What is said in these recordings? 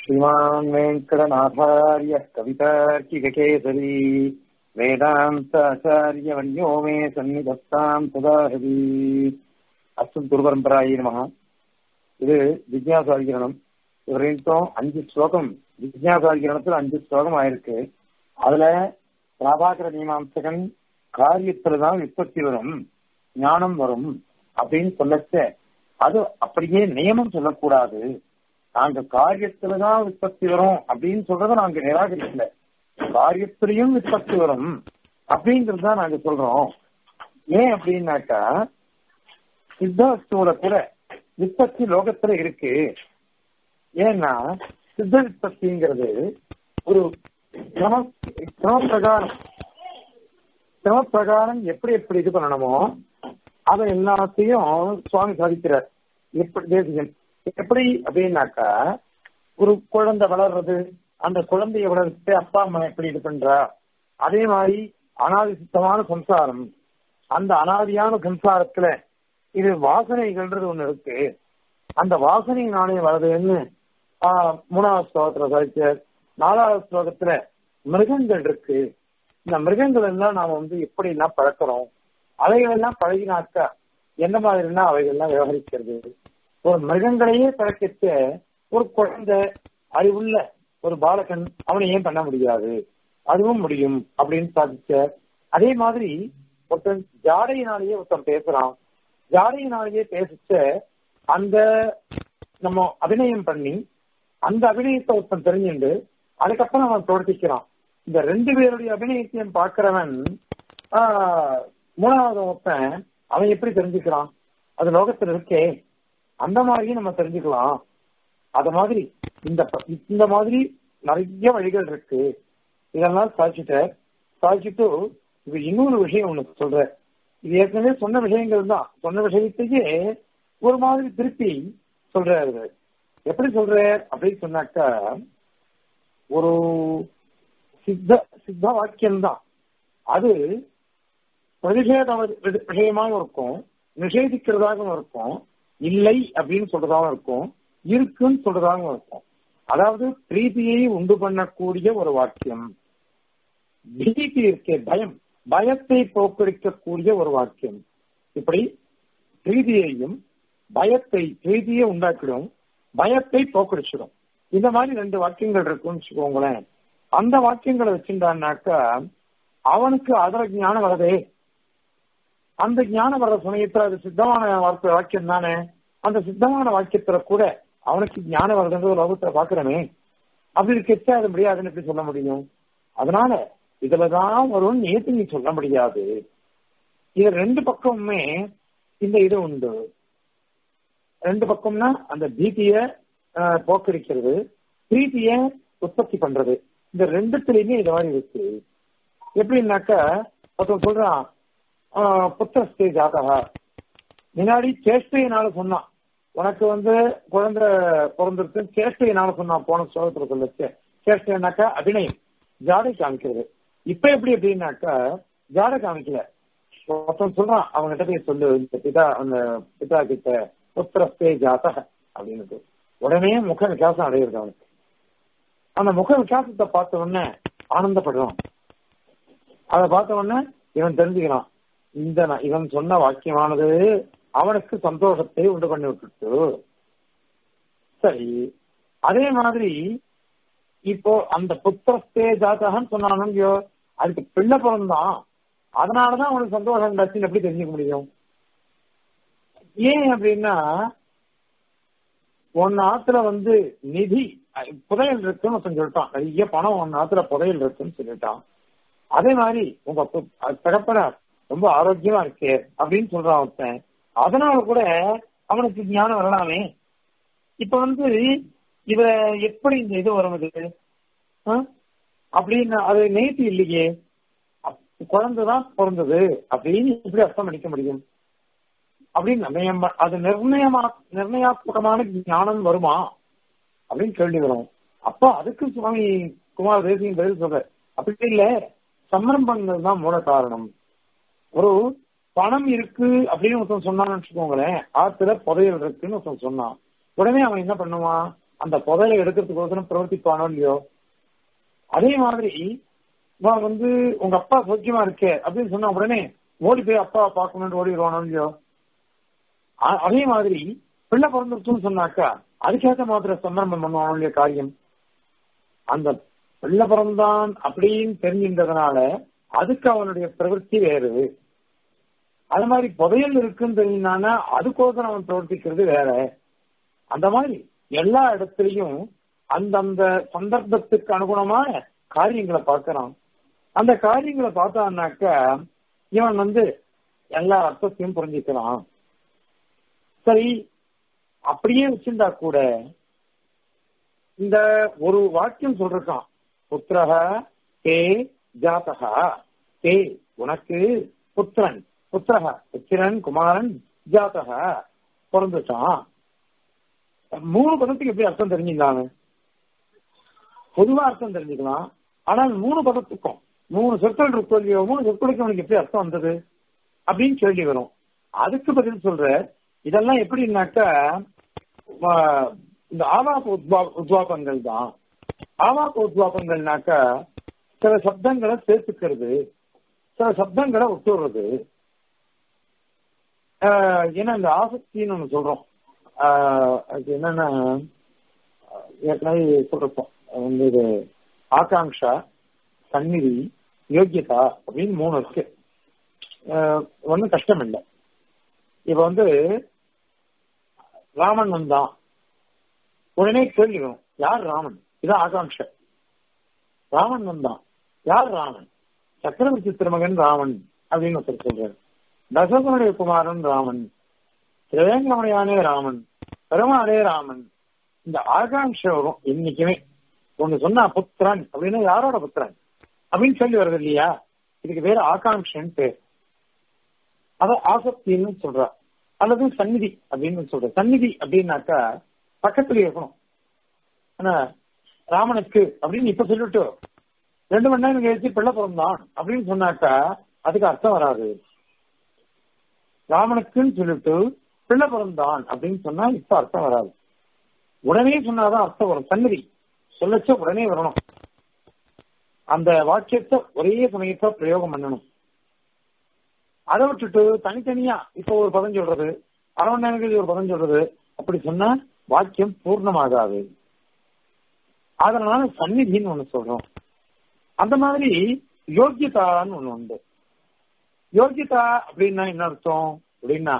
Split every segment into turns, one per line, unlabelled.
श्रीमान् वेङ्कटनाथार्यः कवितार्किककेसरी वेदान्ताचार्यवर्यो मे सन्निधत्ताम् सदा हरि அஸ்து குருபரம்பராயி நம இது ஜிக்யாசாதிகரணம் இது வரைக்கும் அஞ்சு ஸ்லோகம் ஜிக்யாசாதிகரணத்துல அஞ்சு ஸ்லோகம் ஆயிருக்கு அதுல பிராபாகர மீமாம்சகன் காரியத்துலதான் விற்பத்தி வரும் ஞானம் வரும் அப்படின்னு சொல்லச்ச அது அப்படியே நியமம் சொல்லக்கூடாது நாங்க காரியத்துலதான் விற்பத்தி வரும் அப்படின்னு சொல்றத நாங்க நிராகரிக்கல காரியத்திலையும் விற்பத்தி வரும் அப்படிங்கறத நாங்க சொல்றோம் ஏன் அப்படின்னாக்கா சித்தாஸ்தூல கூட விற்பத்தி லோகத்துல இருக்கு ஏன்னா சித்த விற்பத்திங்கிறது ஒரு கிரம கிரமப்பிரகாரம் கிரமப்பிரகாரம் எப்படி எப்படி இது பண்ணணுமோ அதை எல்லாத்தையும் சுவாமி சாதிக்கிறார் எப்படி தேசிகன் எப்படி அப்படின்னாக்கா ஒரு குழந்தை வளர்றது அந்த குழந்தைய வளர்த்து அப்பா அம்மா எப்படி இது பண்றா அதே மாதிரி அனாதி சுத்தமான சம்சாரம் அந்த அனாதியான சம்சாரத்துல இது வாசனைகள்ன்றது ஒண்ணு இருக்கு அந்த வாசனை நானே வருதுன்னு மூணாவது ஸ்லோகத்துல சாதிச்சார் நாலாவது ஸ்லோகத்துல மிருகங்கள் இருக்கு இந்த மிருகங்கள் எல்லாம் நாம வந்து எப்படி எல்லாம் பழக்கிறோம் அவைகள் எல்லாம் பழகினாக்கா எந்த மாதிரினா அவைகள் எல்லாம் விவகரிக்கிறது ஒரு மிருகங்களையே பழக்கிச்ச ஒரு குழந்தை அறிவுள்ள ஒரு பாலகன் அவனை ஏன் பண்ண முடியாது அதுவும் முடியும் அப்படின்னு சாதிச்ச அதே மாதிரி ஒருத்தன் ஜாடையினாலேயே ஒருத்தன் பேசுறான் ஜாடையினாலேயே பேசிச்ச அந்த நம்ம அபிநயம் பண்ணி அந்த அபிநயத்தை ஒருத்தன் தெரிஞ்சுண்டு அதுக்கப்புறம் அவன் பிரவர்த்திக்கிறான் இந்த ரெண்டு பேருடைய அபிநயத்தையும் பார்க்கிறவன் மூணாவது ஒருத்தன் அவன் எப்படி தெரிஞ்சுக்கிறான் அது லோகத்தில் இருக்கே அந்த மாதிரியும் நம்ம தெரிஞ்சுக்கலாம் அத மாதிரி இந்த இந்த மாதிரி நிறைய வழிகள் இருக்கு இதெல்லாம் சாதிச்சுட்ட சாதிச்சுட்டு இது இன்னொரு விஷயம் ஒண்ணு சொல்ற இது ஏற்கனவே சொன்ன விஷயங்கள் தான் சொன்ன விஷயத்தையே ஒரு மாதிரி திருப்பி சொல்றாரு எப்படி சொல்ற அப்படின்னு சொன்னாக்கா ஒரு சித்த சித்த வாக்கியம் தான் அது பிரதிஷேத விஷயமாகவும் இருக்கும் நிஷேதிக்கிறதாகவும் இருக்கும் இல்லை அப்படின்னு சொல்றதாகவும் இருக்கும் இருக்குன்னு சொல்றதாகவும் இருக்கும் அதாவது பிரீத்தியை உண்டு பண்ணக்கூடிய ஒரு வாக்கியம் பீதி இருக்கே பயம் பயத்தை போக்கடிக்கக்கூடிய ஒரு வாக்கியம் இப்படி பிரீதியையும் பயத்தை பிரீதியை உண்டாக்கிடும் பயத்தை போக்கடிச்சிடும் இந்த மாதிரி ரெண்டு வாக்கியங்கள் இருக்குன்னு வச்சுக்கோங்களேன் அந்த வாக்கியங்களை வச்சிருந்தான்னாக்கா அவனுக்கு அதுல ஞானம் வரதே அந்த ஞானம் வர்ற சமயத்துல அது சித்தமான வார்த்தை வாக்கியம் தானே அந்த சித்தமான வாக்கியத்துல கூட அவனுக்கு ஞானம் வருதுன்ற லோகத்துல பாக்குறமே அப்படி இருக்கச்சா அது முடியாதுன்னு எப்படி சொல்ல முடியும் அதனால இதுலதான் வரும் நேத்து நீ சொல்ல முடியாது இது ரெண்டு பக்கமுமே இந்த இது உண்டு ரெண்டு பக்கம்னா அந்த பீதிய போக்கடிக்கிறது பிரீத்திய உற்பத்தி பண்றது இந்த ரெண்டுத்துலயுமே இது மாதிரி இருக்கு எப்படின்னாக்கா ஒருத்தன் சொல்றான் புத்திரஸ்தே ஜாதகா முன்னாடி சேஷ்டையினால சொன்னான் உனக்கு வந்து குழந்தை பிறந்திருக்கு சேஷ்டையினால சொன்னான் போன ஸ்லோகத்துல சொல்லுச்சு சேஷ்டைனாக்கா அபிநயம் ஜாடை காமிக்கிறது இப்ப எப்படி எப்படின்னாக்கா ஜாடை காமிக்கல ஒருத்தன் சொல்றான் அவங்ககிட்ட போய் சொல்லு இந்த பிதா அந்த பிதா கிட்ட புத்திரஸ்தே ஜாதக அப்படின்னு உடனே முக விகாசம் அடையிறது அவனுக்கு அந்த முக விகாசத்தை பார்த்த உடனே ஆனந்தப்படுறான் அதை பார்த்த உடனே இவன் தெரிஞ்சுக்கிறான் இந்த இவன் சொன்ன வாக்கியமானது அவனுக்கு சந்தோஷத்தை உண்டு பண்ணி விட்டுட்டு சரி அதே மாதிரி இப்போ அந்த புத்திரஸ்தே ஜாதகன்னு சொன்னானோ அதுக்கு பிள்ளை பிறந்தான் அதனாலதான் அவனுக்கு சந்தோஷம் கிடைச்சுன்னு எப்படி தெரிஞ்சுக்க முடியும் ஏன் அப்படின்னா ஒன்னு ஆத்துல வந்து நிதி புதையல் இருக்குன்னு ஒருத்தன் சொல்லிட்டான் நிறைய பணம் ஒன்னு ஆத்துல புதையல் இருக்குன்னு சொல்லிட்டான் அதே மாதிரி உங்க தகப்பனார் ரொம்ப ஆரோக்கியமா இருக்கு அப்படின்னு சொல்றான் ஒருத்தன் அதனால கூட அவனுக்கு ஞானம் வரலாமே இப்ப வந்து இவ எப்படி இந்த இது வருவது அப்படின்னு அது நேத்தி இல்லையே குழந்தைதான் பிறந்தது அப்படின்னு எப்படி அர்த்தம் பண்ணிக்க முடியும் அப்படின்னு நிர்ணயம் அது நிர்ணயமா நிர்ணயாத்மகமான ஞானம் வருமா அப்படின்னு கேள்வி வரும் அப்ப அதுக்கு சுவாமி குமார் தேசியம் பதில் சொல்ற அப்படி இல்ல சம்பரம்பங்கள் தான் மூல காரணம் ஒரு பணம் இருக்கு அப்படின்னு ஒருத்தன் சொன்னான்னு வச்சுக்கோங்களேன் ஆத்துல புதையல் இருக்குன்னு ஒருத்தன் சொன்னான் உடனே அவன் என்ன பண்ணுவான் அந்த புதையை எடுக்கிறதுக்கோசரம் பிரவர்த்திப்பானோ இல்லையோ அதே மாதிரி இவன் வந்து உங்க அப்பா சௌக்கியமா இருக்கே அப்படின்னு சொன்ன உடனே ஓடி போய் அப்பா பார்க்கணும்னு ஓடிடுவானோ இல்லையோ அ- அதே மாதிரி பிள்ளை பிறந்துருச்சுன்னு சொன்னாக்கா அதுக்கேற்ற மாதிரி சந்தர்ப்பம் பண்ணுவானோ இல்லையோ காரியம் அந்த பிள்ளை பிறந்தான் அப்படின்னு தெரிஞ்சின்றதுனால அதுக்கு அவனுடைய பிரவൃத்தி வேறு அது மாதிரி புதையல் இருக்குன்னு தெரிஞ்சானா அதுக்கோசரம் அவன் பிரவர்த்திக்கிறது வேற அந்த மாதிரி எல்லா இடத்துலயும் அந்தந்த சந்தர்ப்பத்துக்கு அனுகுணமான காரியங்களை பார்க்கறான் அந்த காரியங்களை பார்த்தான்னாக்கா இவன் வந்து எல்லா அர்த்தத்தையும் புரிஞ்சுக்கிறான் சரி அப்படியே வச்சிருந்தா கூட இந்த ஒரு வாக்கியம் சொல்றான் புத்திரக தே ஜாதகா தே உனக்கு புத்திரன் புத்திரக புத்திரன் குமாரன் ஜாதகா பிறந்துட்டான் மூணு பதத்துக்கு எப்படி அர்த்தம் தெரிஞ்சுக்கலாங்க பொதுவா அர்த்தம் தெரிஞ்சுக்கலாம் ஆனால் மூணு பதத்துக்கும் மூணு சொற்கள் இருக்கோ இல்லையோ மூணு சொற்களுக்கு அவனுக்கு எப்படி அர்த்தம் வந்தது அப்படின்னு கேள்வி வரும் அதுக்கு பதில் சொல்ற இதெல்லாம் எப்படின்னாக்கா ஆஹ், இந்த ஆவாப உத்வா உத்வாபங்கள் தான் ஆவாப உத்வாபங்கள்னாக்கா சில சப்தங்களை சேர்த்துக்கிறது சில சப்தங்களை ஒட்டுறது ஆஹ், ஏன்னா இந்த ஆசக்தின்னு ஒண்ணு சொல்றோம் ஆஹ், அது என்னன்னா ஆஹ், ஏற்கனவே சொல்றப்போம் வந்து இது ஆகாங்ஷா சந்நிதி யோக்கியதா அப்படின்னு மூணு இருக்கு ஒன்றும் கஷ்டம் இல்லை இப்ப வந்து ராமன் வந்தான் உடனே கேள்வி வரும் யார் ராமன் இதான் ஆகாங்ஷ ராமன் வந்தான் யார் ராமன் சக்கரவர்த்தி திருமகன் ராமன் அப்படின்னு ஒருத்தர் சொல்றாரு தசரதனுடைய குமாரன் ராமன் திருவேங்கமணியானே ராமன் பெருமாளே ராமன் இந்த ஆகாங்ஷ வரும் என்னைக்குமே ஒண்ணு சொன்னா புத்திரன் அப்படின்னா யாரோட புத்திரன் அப்படின்னு சொல்லி வருது இல்லையா இதுக்கு பேரு ஆகாங்ஷன் பேர் அத ஆசக்தின்னு சொல்றா அல்லது சந்நிதி அப்படின்னு சொல்ற சந்நிதி அப்படின்னாக்கா பக்கத்துல இருக்கணும் ஆனா ராமனுக்கு அப்படின்னு இப்ப சொல்லிட்டு ரெண்டு மணி நேரம் கழிச்சு பிள்ளை பிறந்தான் அப்படின்னு சொன்னாக்கா அதுக்கு அர்த்தம் வராது ராமனுக்குன்னு சொல்லிட்டு பிள்ளை பிறந்தான் அப்படின்னு சொன்னா இப்ப அர்த்தம் வராது உடனே சொன்னாதான் அர்த்தம் வரும் சந்நிதி சொல்லச்ச உடனே வரணும் அந்த வாக்கியத்தை ஒரே சமயத்தை பிரயோகம் பண்ணணும் அதை விட்டுட்டு தனித்தனியா இப்போ ஒரு பதம் சொல்றது அரை மணி நேரம் கழிச்சு ஒரு பதம் சொல்றது அப்படி சொன்னா வாக்கியம் பூர்ணமாகாது அதனால சந்நிதின்னு ஒண்ணு சொல்றோம் அந்த மாதிரி யோக்கியதான்னு ஒண்ணு உண்டு யோக்கியதா அப்படின்னா என்ன அர்த்தம் அப்படின்னா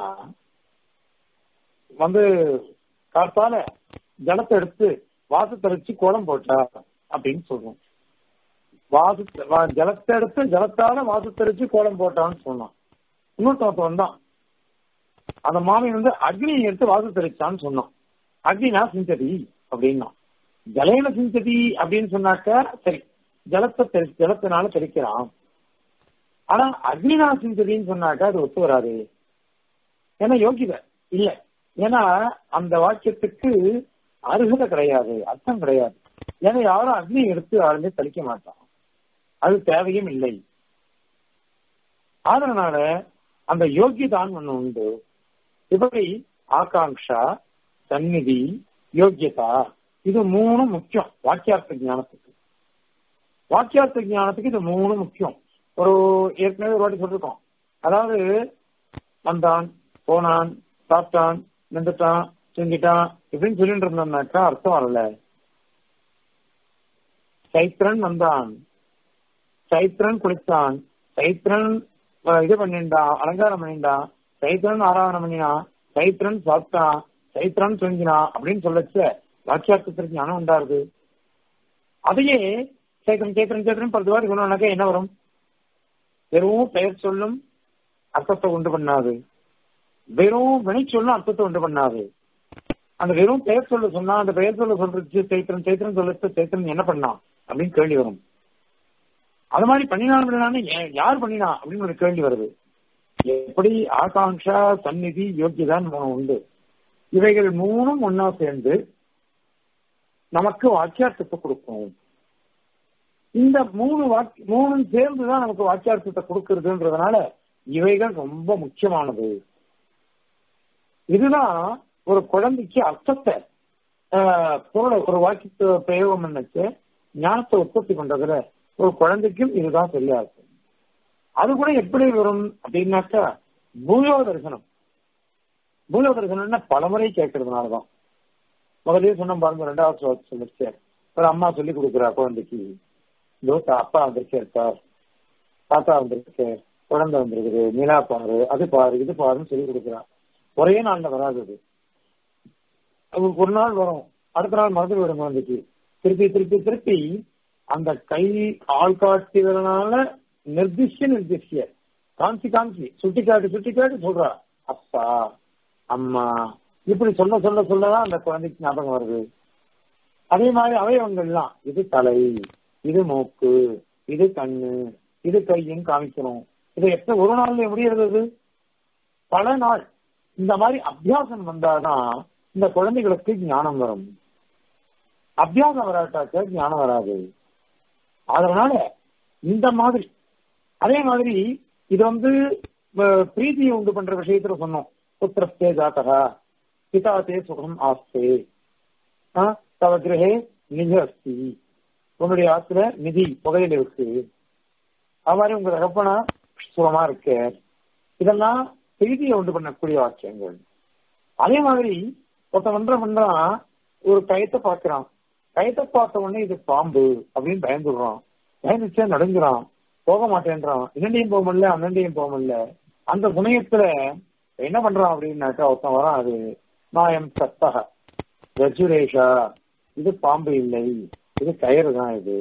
வந்து காத்தால ஜலத்தை எடுத்து வாசத்தை வச்சு கோலம் போட்டா அப்படின்னு சொல்றோம் வாசு வா- ஜலத்தை எடுத்து ஜலத்தால வாசத்தை வச்சு கோலம் போட்டான்னு சொன்னான் இன்னொருத்தவன் வந்தான் அந்த மாமி வந்து அக்னியை எடுத்து வாசு தெளிச்சான்னு சொன்னான் அக்னினா சிந்ததி அப்படின்னா ஜலேன சிந்ததி அப்படின்னு சொன்னாக்க சரி ஜலத்தை தெளி- ஜலத்தினால தெளிக்கிறான் ஆனா அக்னினா சிந்ததின்னு சொன்னாக்க அது ஒத்து வராது ஏன்னா யோகிதை இல்ல ஏன்னா அந்த வாக்கியத்துக்கு அருகதை கிடையாது அர்த்தம் கிடையாது ஏன்னா யாரும் அக்னி எடுத்து யாருமே தெளிக்க மாட்டான் அது தேவையும் இல்லை அதனால அந்த யோகியதான் ஒண்ணு உண்டு இப்படி ஆகாங்ஷா சந்நிதி யோக்கியதா இது மூணு முக்கியம் வாக்கியார்த்த ஞானத்துக்கு வாக்கியார்த்த ஞானத்துக்கு இது மூணு முக்கியம் ஒரு ஏற்கனவே ஒரு வாட்டி சொல்லிருக்கோம் அதாவது வந்தான் போனான் சாப்பிட்டான் நின்றுட்டான் தூங்கிட்டான் இப்படின்னு சொல்லிட்டு இருந்தோம்னாக்கா அர்த்தம் வரல சைத்திரன் வந்தான் சைத்திரன் குளித்தான் சைத்திரன் அஹ், இது பண்ணிண்டான் அலங்காரம் பண்ணிண்டான் சைத்திரன் ஆராதனை பண்ணினான் சைத்திரன் சாப்பிட்டான் சைத்திரன் தூங்கினான் அப்படின்னு சொல்லச்ச வாக்கியார்த்தத்திற்கு ஞானம் உண்டாருது அதையே சேத்திரன் சேத்திரன் சேத்திரன் பத்து வாரி கொண்டாக்க என்ன வரும் வெறும் பெயர் சொல்லும் அர்த்தத்தை உண்டு பண்ணாது வெறும் வினை சொல்லும் அர்த்தத்தை உண்டு பண்ணாது அந்த வெறும் பெயர் சொல்ல சொன்னா அந்த பெயர் சொல்ல சொல்றது சைத்திரன் சைத்திரன் சொல்றது சைத்திரன் என்ன பண்ணான் அப்படின்னு கேள்வி வரும் அது மாதிரி பண்ணினான் பண்ணினான்னு ஏ- யார் பண்ணினா அப்படின்னு ஒரு கேள்வி வருது எப்படி ஆகாங்ஷா சந்நிதி யோக்கியதான் மூணு உண்டு இவைகள் மூணும் ஒன்னா சேர்ந்து நமக்கு வாக்கியார்த்தத்தை கொடுக்கும் இந்த மூணு வாக்கி மூணும் சேர்ந்துதான் நமக்கு வாக்கியார்த்தத்தை கொடுக்கறதுன்றதுனால இவைகள் ரொம்ப முக்கியமானது இதுதான் ஒரு குழந்தைக்கு அர்த்தத்தை ஆஹ், பொருளை ஒரு வாக்கியத்தை பிரயோகம் பண்ணச்சு ஞானத்தை உற்பத்தி பண்றதுல ஒரு குழந்தைக்கும் இதுதான் சரியா இருக்கும் அது கூட எப்படி வரும் அப்படின்னாக்கா பூயோ தரிசனம் பூயோ தரிசனம்னா பலமுறை கேட்கறதுனாலதான் முதலே சொன்ன பாருங்க ரெண்டாவது ஸ்லோகத்துல சொல்லிச்சு ஒரு அம்மா சொல்லி கொடுக்குறா குழந்தைக்கு இதோ தா- அப்பா வந்திருக்காரு சார் தாத்தா வந்திருக்கு குழந்தை வந்திருக்குது மீனா பாரு அது பாரு இது பாருன்னு சொல்லி கொடுக்குறா ஒரே நாள்ல வராது அது அவங்களுக்கு ஒரு நாள் வரும் அடுத்த நாள் மறந்து விடும் குழந்தைக்கு திருப்பி திருப்பி திருப்பி அந்த கை ஆள்காட்டுகிறதுனால நிர்திஷ்ய நிர்திஷ்ய காஞ்சி காஞ்சி சுட்டி காட்டி சுட்டி காட்டி சொல்றா அப்பா அம்மா இப்படி சொல்ல சொல்ல சொல்லதான் அந்த குழந்தைக்கு ஞாபகம் வருது அதே மாதிரி அவயவங்கள்லாம் இது தலை இது மூக்கு இது கண்ணு இது கையும் காமிக்கணும் இதை எப்ப ஒரு நாள்ல முடியறது இது? பல நாள் இந்த மாதிரி அபியாசம் வந்தாதான் இந்த குழந்தைகளுக்கு ஞானம் வரும் அபியாசம் வராட்டாக்க ஞானம் வராது அதனால இந்த மாதிரி அதே மாதிரி இது வந்து அஹ், பிரீதியை உண்டு பண்ற விஷயத்துல சொன்னோம் புத்திரஸ்தே ஜாத்தகா பிதாத்தே சுகம் ஆஸ்தே ஆ, தவ கிரகே நிதி அஸ்தி உன்னுடைய ஆத்துல நிதி புகையில இருக்கு அது மாதிரி உங்க தகப்பனா சுகமா இருக்க இதெல்லாம் செய்தியை உண்டு பண்ணக்கூடிய வாக்கியங்கள் அதே மாதிரி ஒருத்தன் பண்ற பண்றான் ஒரு கயத்தை பார்க்கறான் கயத்தை பார்த்த உடனே இது பாம்பு அப்படின்னு பயந்துடுறான் பயந்துச்சா நடுங்குறான் போக மாட்டேன்றான் இன்னண்டையும் போக முடியல அண்ணண்டையும் போக முடியல அந்த சமயத்துல என்ன பண்றான் அப்படின்னாக்கா ஒருத்தன் வரான் அது மாயம் சத்தக ரஜுரேஷா இது பாம்பு இல்லை இது கயிறு தான் இது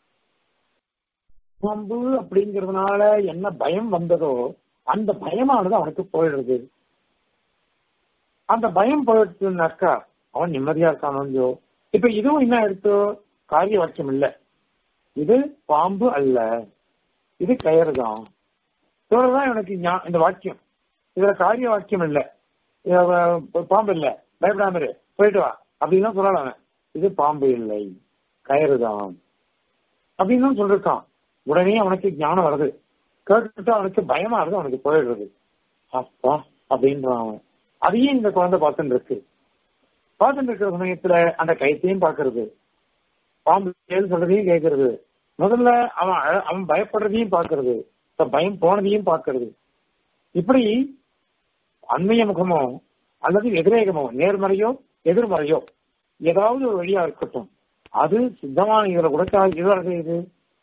பாம்பு அப்படிங்கறதுனால என்ன பயம் வந்ததோ அந்த பயமானது அவனுக்கு போயிடுறது அந்த பயம் போயிடுச்சுனாக்கா அவன் நிம்மதியா இருக்கானோ இப்ப இதுவும் என்ன எடுத்தோ காரிய வாக்கியம் இல்ல இது பாம்பு அல்ல இது கயிறு தான் இவ்வளவுதான் எனக்கு ஞா- இந்த வாக்கியம் இதுல காரிய வாக்கியம் இல்ல இது, அஹ், பாம்பு இல்ல பயப்படாம இரு போயிட்டு வா அப்படின்னு சொல்லலாம் அவன். இது பாம்பு இல்லை கயிறு தான் அப்படின்னு தான் சொல்லிருக்கான் உடனே அவனுக்கு ஞானம் வருது கேட்டுட்டு அவனுக்கு பயமா வருது அவனுக்கு போயிடுறது அப்பா அப்படின்றான் அவன் அதையும் இந்த குழந்தை பார்த்துட்டு இருக்கு பார்த்துட்டு இருக்கிற சமயத்துல அந்த கைத்தையும் பாக்குறது பாம்பு கேள்வி சொல்றதையும் கேட்கறது முதல்ல அவன் அழ- அவன் பயப்படுறதையும் பாக்குறது இப்ப பயம் போனதையும் பாக்குறது இப்படி அண்மைய முகமோ அல்லது எதிரேகமோ நேர்மறையோ எதிர்மறையோ ஏதாவது ஒரு வழியா இருக்கட்டும் அது சித்தமான இதுல கூட கா- இது வருது இது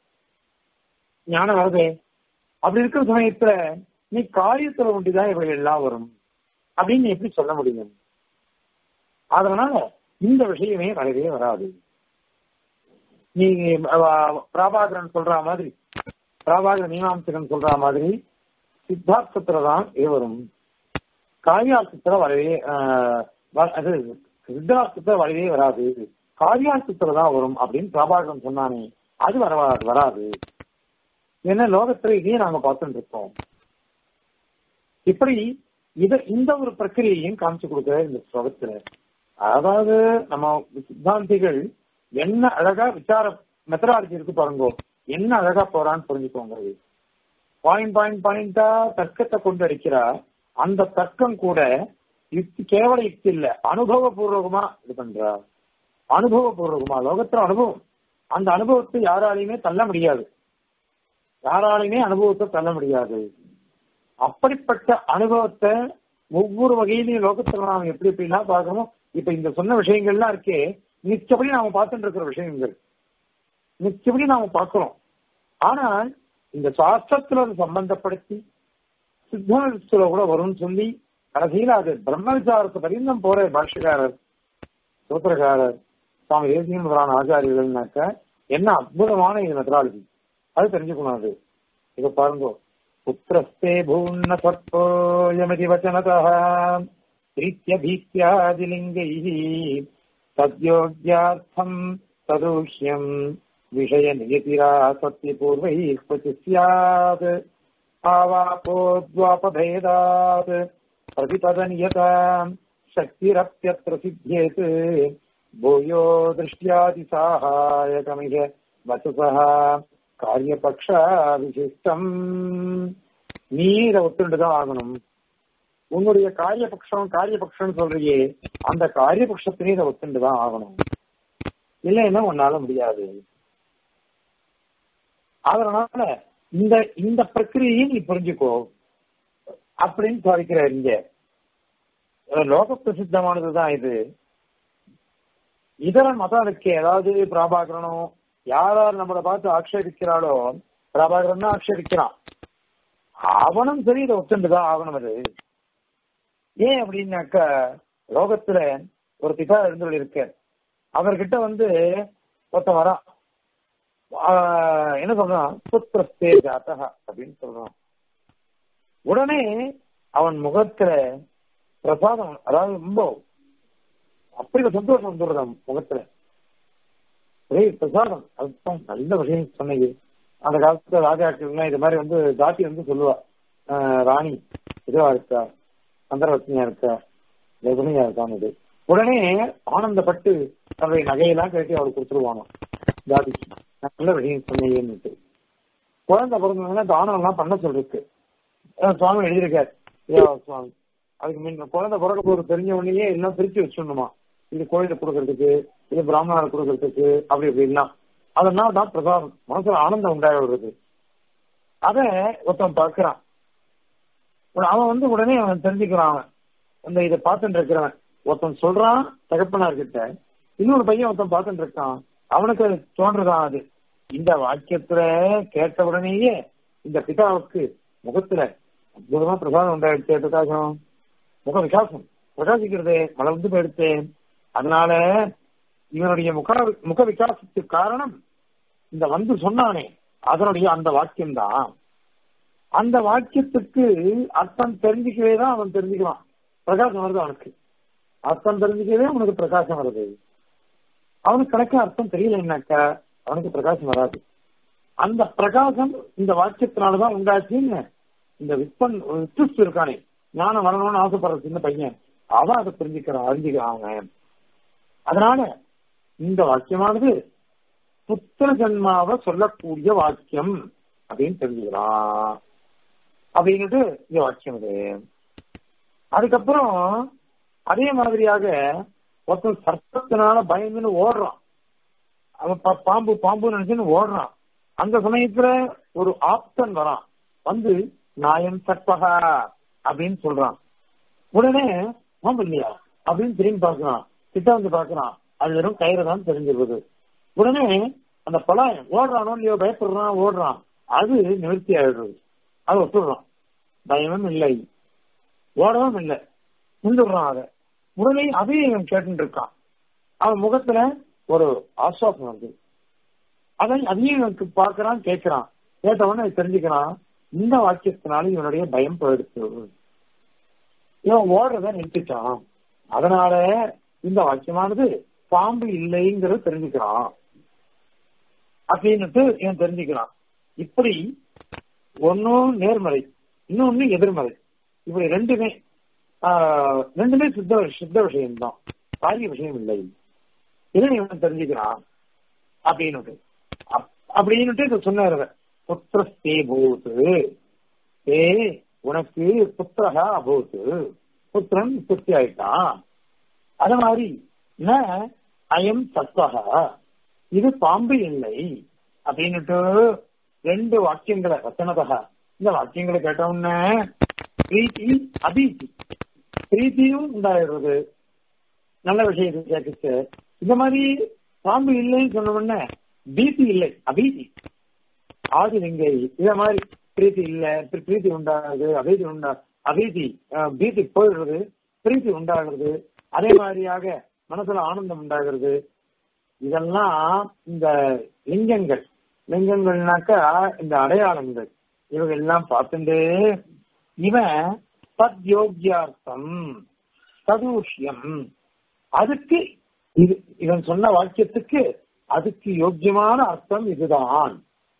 ஞானம் வருதே அப்படி இருக்கிற சமயத்துல நீ காரியத்துல ஒண்டிதான் இவைகள் எல்லாம் வரும் அப்படின்னு நீ எப்படி சொல்ல முடியும் அதனால இந்த விஷயமே வரவே வராது நீ அஹ், பிராபாகரன் சொல்ற மாதிரி பிராபாகர மீமாம்சகன் சொல்ற மாதிரி சித்தார்த்தத்துல தான் இது வரும் காரியார்த்தத்துல வரவே ஆஹ், வ- அது சித்தார்த்தத்துல வரவே வராது காரியார்த்தத்துல தான் வரும் அப்படின்னு பிரபாகரன் சொன்னானே அது வர வராது ஏன்னா லோகத்துல இதையும் நாங்க பார்த்துட்டு இருக்கோம் இப்படி இத இந்த ஒரு பிரக்கிரியையும் காமிச்சு கொடுக்கிற இந்த ஸ்லோகத்துல அதாவது நம்ம சித்தாந்திகள் என்ன அழகா விசார மெத்தடாலஜி இருக்கு பாருங்க என்ன அழகா போறான்னு புரிஞ்சுக்கோங்கிறது பாயிண்ட் பாயிண்ட் பாயிண்டா தர்க்கத்தை கொண்டு அடிக்கிறா அந்த தர்க்கம் கூட யுக்தி கேவல யுக்தி இல்ல அனுபவபூர்வகமா இது பண்றா அனுபவபூர்வகமா லோகத்துல அனுபவம் அந்த அனுபவத்தை யாராலையுமே தள்ள முடியாது யாராலையுமே அனுபவத்தை தள்ள முடியாது அப்படிப்பட்ட அனுபவத்தை ஒவ்வொரு வகையிலையும் லோகத்துல நாம எப்படி எப்படிலாம் பார்க்கணுமோ இப்ப இந்த சொன்ன விஷயங்கள்லாம் இருக்கே நிச்சயப்படி நாம பார்த்துட்டு இருக்கிற விஷயங்கள் நிச்சயப்படி நாம பார்க்கிறோம் ஆனால் இந்த சாஸ்திரத்துல அது சம்பந்தப்படுத்தி சித்தத்துல கூட வரும்னு சொல்லி கடைசியில அது பிரம்ம விசாரத்து பரிந்தம் போற பாஷ்யக்காரர் சூத்திரக்காரர் சுவாமி தேசியம் முதலான ஆச்சாரியர்கள்னாக்க என்ன அற்புதமான இது மெத்தடாலஜி அது தெரிஞ்சுக்கணும் அது இத பாருங்க புத்திரஸ்தே பூர்ண சர்ப்போயமிதி வச்சனதः प्रीत्यभीत्यादिलिङ्गैः तद्योग्यार्थम् तदूह्यम् विषयनियतिरा सत्यपूर्वैः क्वचित् स्यात् आवापोद्वापभेदात् प्रतिपदनियताम् शक्तिरप्यत्र सिद्ध्येत् भूयो दृष्ट्यादिसाहायकमिह वचसः காரியபக்ஷ விசிஷ்டம் நீரை ஒத்துண்டுதான் ஆகணும் உன்னுடைய காரியபக்ஷம் காரியபக்ஷம் சொல்றியே அந்த காரியபக்ஷத்திலே இதை ஒத்துண்டுதான் ஆகணும் இல்லைன்னா உன்னால முடியாது அதனால இந்த இந்த பிரக்கிரியை நீ புரிஞ்சுக்கோ அப்படின்னு சாதிக்கிறார் இங்க லோக பிரசித்தமானதுதான் இது இதர மதம் இருக்கே அதாவது பிராபாகரனும் யார் யார் நம்மளை பார்த்து ஆக்ஷேபிக்கிறாளோ பிராபாகரன் தான் ஆக்ஷேபிக்கிறான் அவனும் சரி இதை ஒத்துண்டுதான் ஆகணும் அது ஏன் அப்படின்னாக்க லோகத்துல ஒரு பிதா இருந்து இருக்க அவர்கிட்ட வந்து ஒருத்தன் வரான் என்ன சொல்றான் புத்திரஸ்தே ஜாத்தக அப்படின்னு சொல்றான் உடனே அவன் முகத்துல பிரசாதம் அதாவது ரொம்ப அப்படி சந்தோஷம் வந்துடுறான் முகத்துல ஒரே பிரசாதம் அதுதான் நல்ல விஷயம் சொன்னீங்க அந்த காலத்துல ராஜாக்கள்லாம் இது மாதிரி வந்து ஜாதி வந்து சொல்லுவா ராணி இதுவா இருக்கா சந்திரவசனியா இருக்கா வெகுமையா இருக்கான்னு உடனே ஆனந்தப்பட்டு தன்னுடைய நகையெல்லாம் கட்டி அவருக்கு கொடுத்துருவானோ ஜாதிக்கு நல்ல விஷயம் சொன்னீங்கன்னு குழந்தை பிறந்ததுன்னா தானம் எல்லாம் பண்ண சொல்லிருக்கு சுவாமி எழுதியிருக்காரு சுவாமி அதுக்கு முன்ன குழந்தை பிறக்க போறது தெரிஞ்ச உடனேயே எல்லாம் பிரிச்சு வச்சிடணுமா இது கோயிலுக்கு கொடுக்கறதுக்கு இது பிராமணருக்கு கொடுக்கறதுக்கு அப்படி இப்படிலாம் அதனால தான் பிரசாதம் மனசுல ஆனந்தம் உண்டாக வருது அத ஒருத்தன் பார்க்கிறான் அவன் வந்து உடனே அவன் தெரிஞ்சுக்கிறான் அவன் அந்த இதை பார்த்துட்டு இருக்கிறவன் ஒருத்தன் சொல்றான் தகப்பனார்கிட்ட இன்னொரு பையன் ஒருத்தன் பார்த்துட்டு இருக்கான் அவனுக்கு அது தோன்றதான் அது இந்த வாக்கியத்துல கேட்ட உடனேயே இந்த பிதாவுக்கு முகத்துல அற்புதமா பிரசாதம் உண்டாயிடுச்சு பிரகாசம் முக விகாசம் பிரகாசிக்கிறதே மலர்ந்து போயிடுச்சு அதனால இவனுடைய முக முக விகாசத்துக்கு காரணம் இந்த வந்து சொன்னானே அதனுடைய அந்த வாக்கியம் தான் அந்த வாக்கியத்துக்கு அர்த்தம் தெரிஞ்சுக்கவே தான் அவன் தெரிஞ்சுக்கலாம் பிரகாசம் வருது அவனுக்கு அர்த்தம் தெரிஞ்சுக்கவே அவனுக்கு பிரகாசம் வருது அவனுக்கு கணக்கா அர்த்தம் தெரியலன்னாக்கா அவனுக்கு பிரகாசம் வராது அந்த பிரகாசம் இந்த வாக்கியத்தினாலதான் உண்டாச்சுன்னு இந்த விற்பன் வித்துஸ்து இருக்கானே ஞானம் வரணும்னு ஆசைப்படுற சின்ன பையன் அவன் அதை தெரிஞ்சுக்கிறான் அறிஞ்சுக்கிறான் அதனால இந்த வாக்கியமானது புத்திர ஜன்மாவை சொல்லக்கூடிய வாக்கியம் அப்படின்னு தெரிஞ்சுக்கலாம் அப்படின்னுட்டு இந்த வாக்கியம் இது அதுக்கப்புறம் அதே மாதிரியாக ஒருத்தன் சர்ப்பத்தினால பயந்துன்னு ஓடுறான் அவன் பாம்பு பாம்பு நினைச்சுன்னு ஓடுறான் அந்த சமயத்துல ஒரு ஆப்தன் வரான் வந்து நாயம் சர்ப்பகா அப்படின்னு சொல்றான் உடனே பாம்பு இல்லையா அப்படின்னு திரும்பி பார்க்கறான் கிட்ட வந்து பார்க்கறான் அது வெறும் கயிறு தான் தெரிஞ்சிருக்குது உடனே அந்த பலாயம் ஓடுறானோ இல்லையோ பயப்படுறான் ஓடுறான் அது நிவர்த்தி ஆயிடுறது அது ஒத்துடுறான் பயமும் இல்லை ஓடவும் இல்லை நின்றுடுறான் அதை உடனே அதையும் இவன் கேட்டு இருக்கான் அவன் முகத்துல ஒரு ஆஸ்வாசம் வருது அதை அதையும் இவனுக்கு பார்க்கறான் கேட்கிறான் கேட்ட உடனே தெரிஞ்சுக்கிறான் இந்த வாக்கியத்தினால இவனுடைய பயம் போயிடுச்சு இவன் ஓடுறத நிறுத்திட்டான் அதனால இந்த வாக்கியமானது பாம்பு இல்லைங்கிறத தெரிஞ்சுக்கிறான் அப்படின்னுட்டு இவன் தெரிஞ்சுக்கிறான் இப்படி ஒன்னும் நேர்மறை இன்னொன்னு எதிர்மறை இப்படி ரெண்டுமே ரெண்டுமே சித்த சித்த விஷயம்தான் காரிய விஷயம் இல்லை இதை இவன் தெரிஞ்சுக்கிறான் அப்படின்னுட்டு அப்படின்னுட்டு இதை சொன்னார் புத்திரஸ்தே பூத்து ஏ உனக்கு புத்திரகா அபூத்து புத்திரன் சுத்தி ஆயிட்டான் அத மாதிரி ந அயம் சத்வகா இது பாம்பு இல்லை அப்படின்னுட்டு ரெண்டு வாக்கியங்களை வச்சனதா இந்த வாக்கியங்களை கேட்ட உடனே பிரீத்தி அபீதி பிரீத்தியும் உண்டாயிடுறது நல்ல விஷயத்தை கேட்டுச்சு இந்த மாதிரி பாம்பு இல்லைன்னு சொன்ன உடனே பீதி இல்லை அபீதி ஆதிலிங்கை இத மாதிரி பிரீத்தி இல்ல பிரீத்தி உண்டாகுது அபீதி உண்டா அபீதி பீதி போயிடுறது பிரீத்தி உண்டாகிறது அதே மாதிரியாக மனசுல ஆனந்தம் உண்டாகிறது இதெல்லாம் இந்த லிங்கங்கள் லிங்கங்கள்னாக்கா இந்த அடையாளங்கள் இவங்க எல்லாம் பார்த்துட்டு இவன் தத்யோக்கியார்த்தம் ததூஷ்யம் அதுக்கு இது இவன் சொன்ன வாக்கியத்துக்கு அதுக்கு யோக்கியமான அர்த்தம் இதுதான்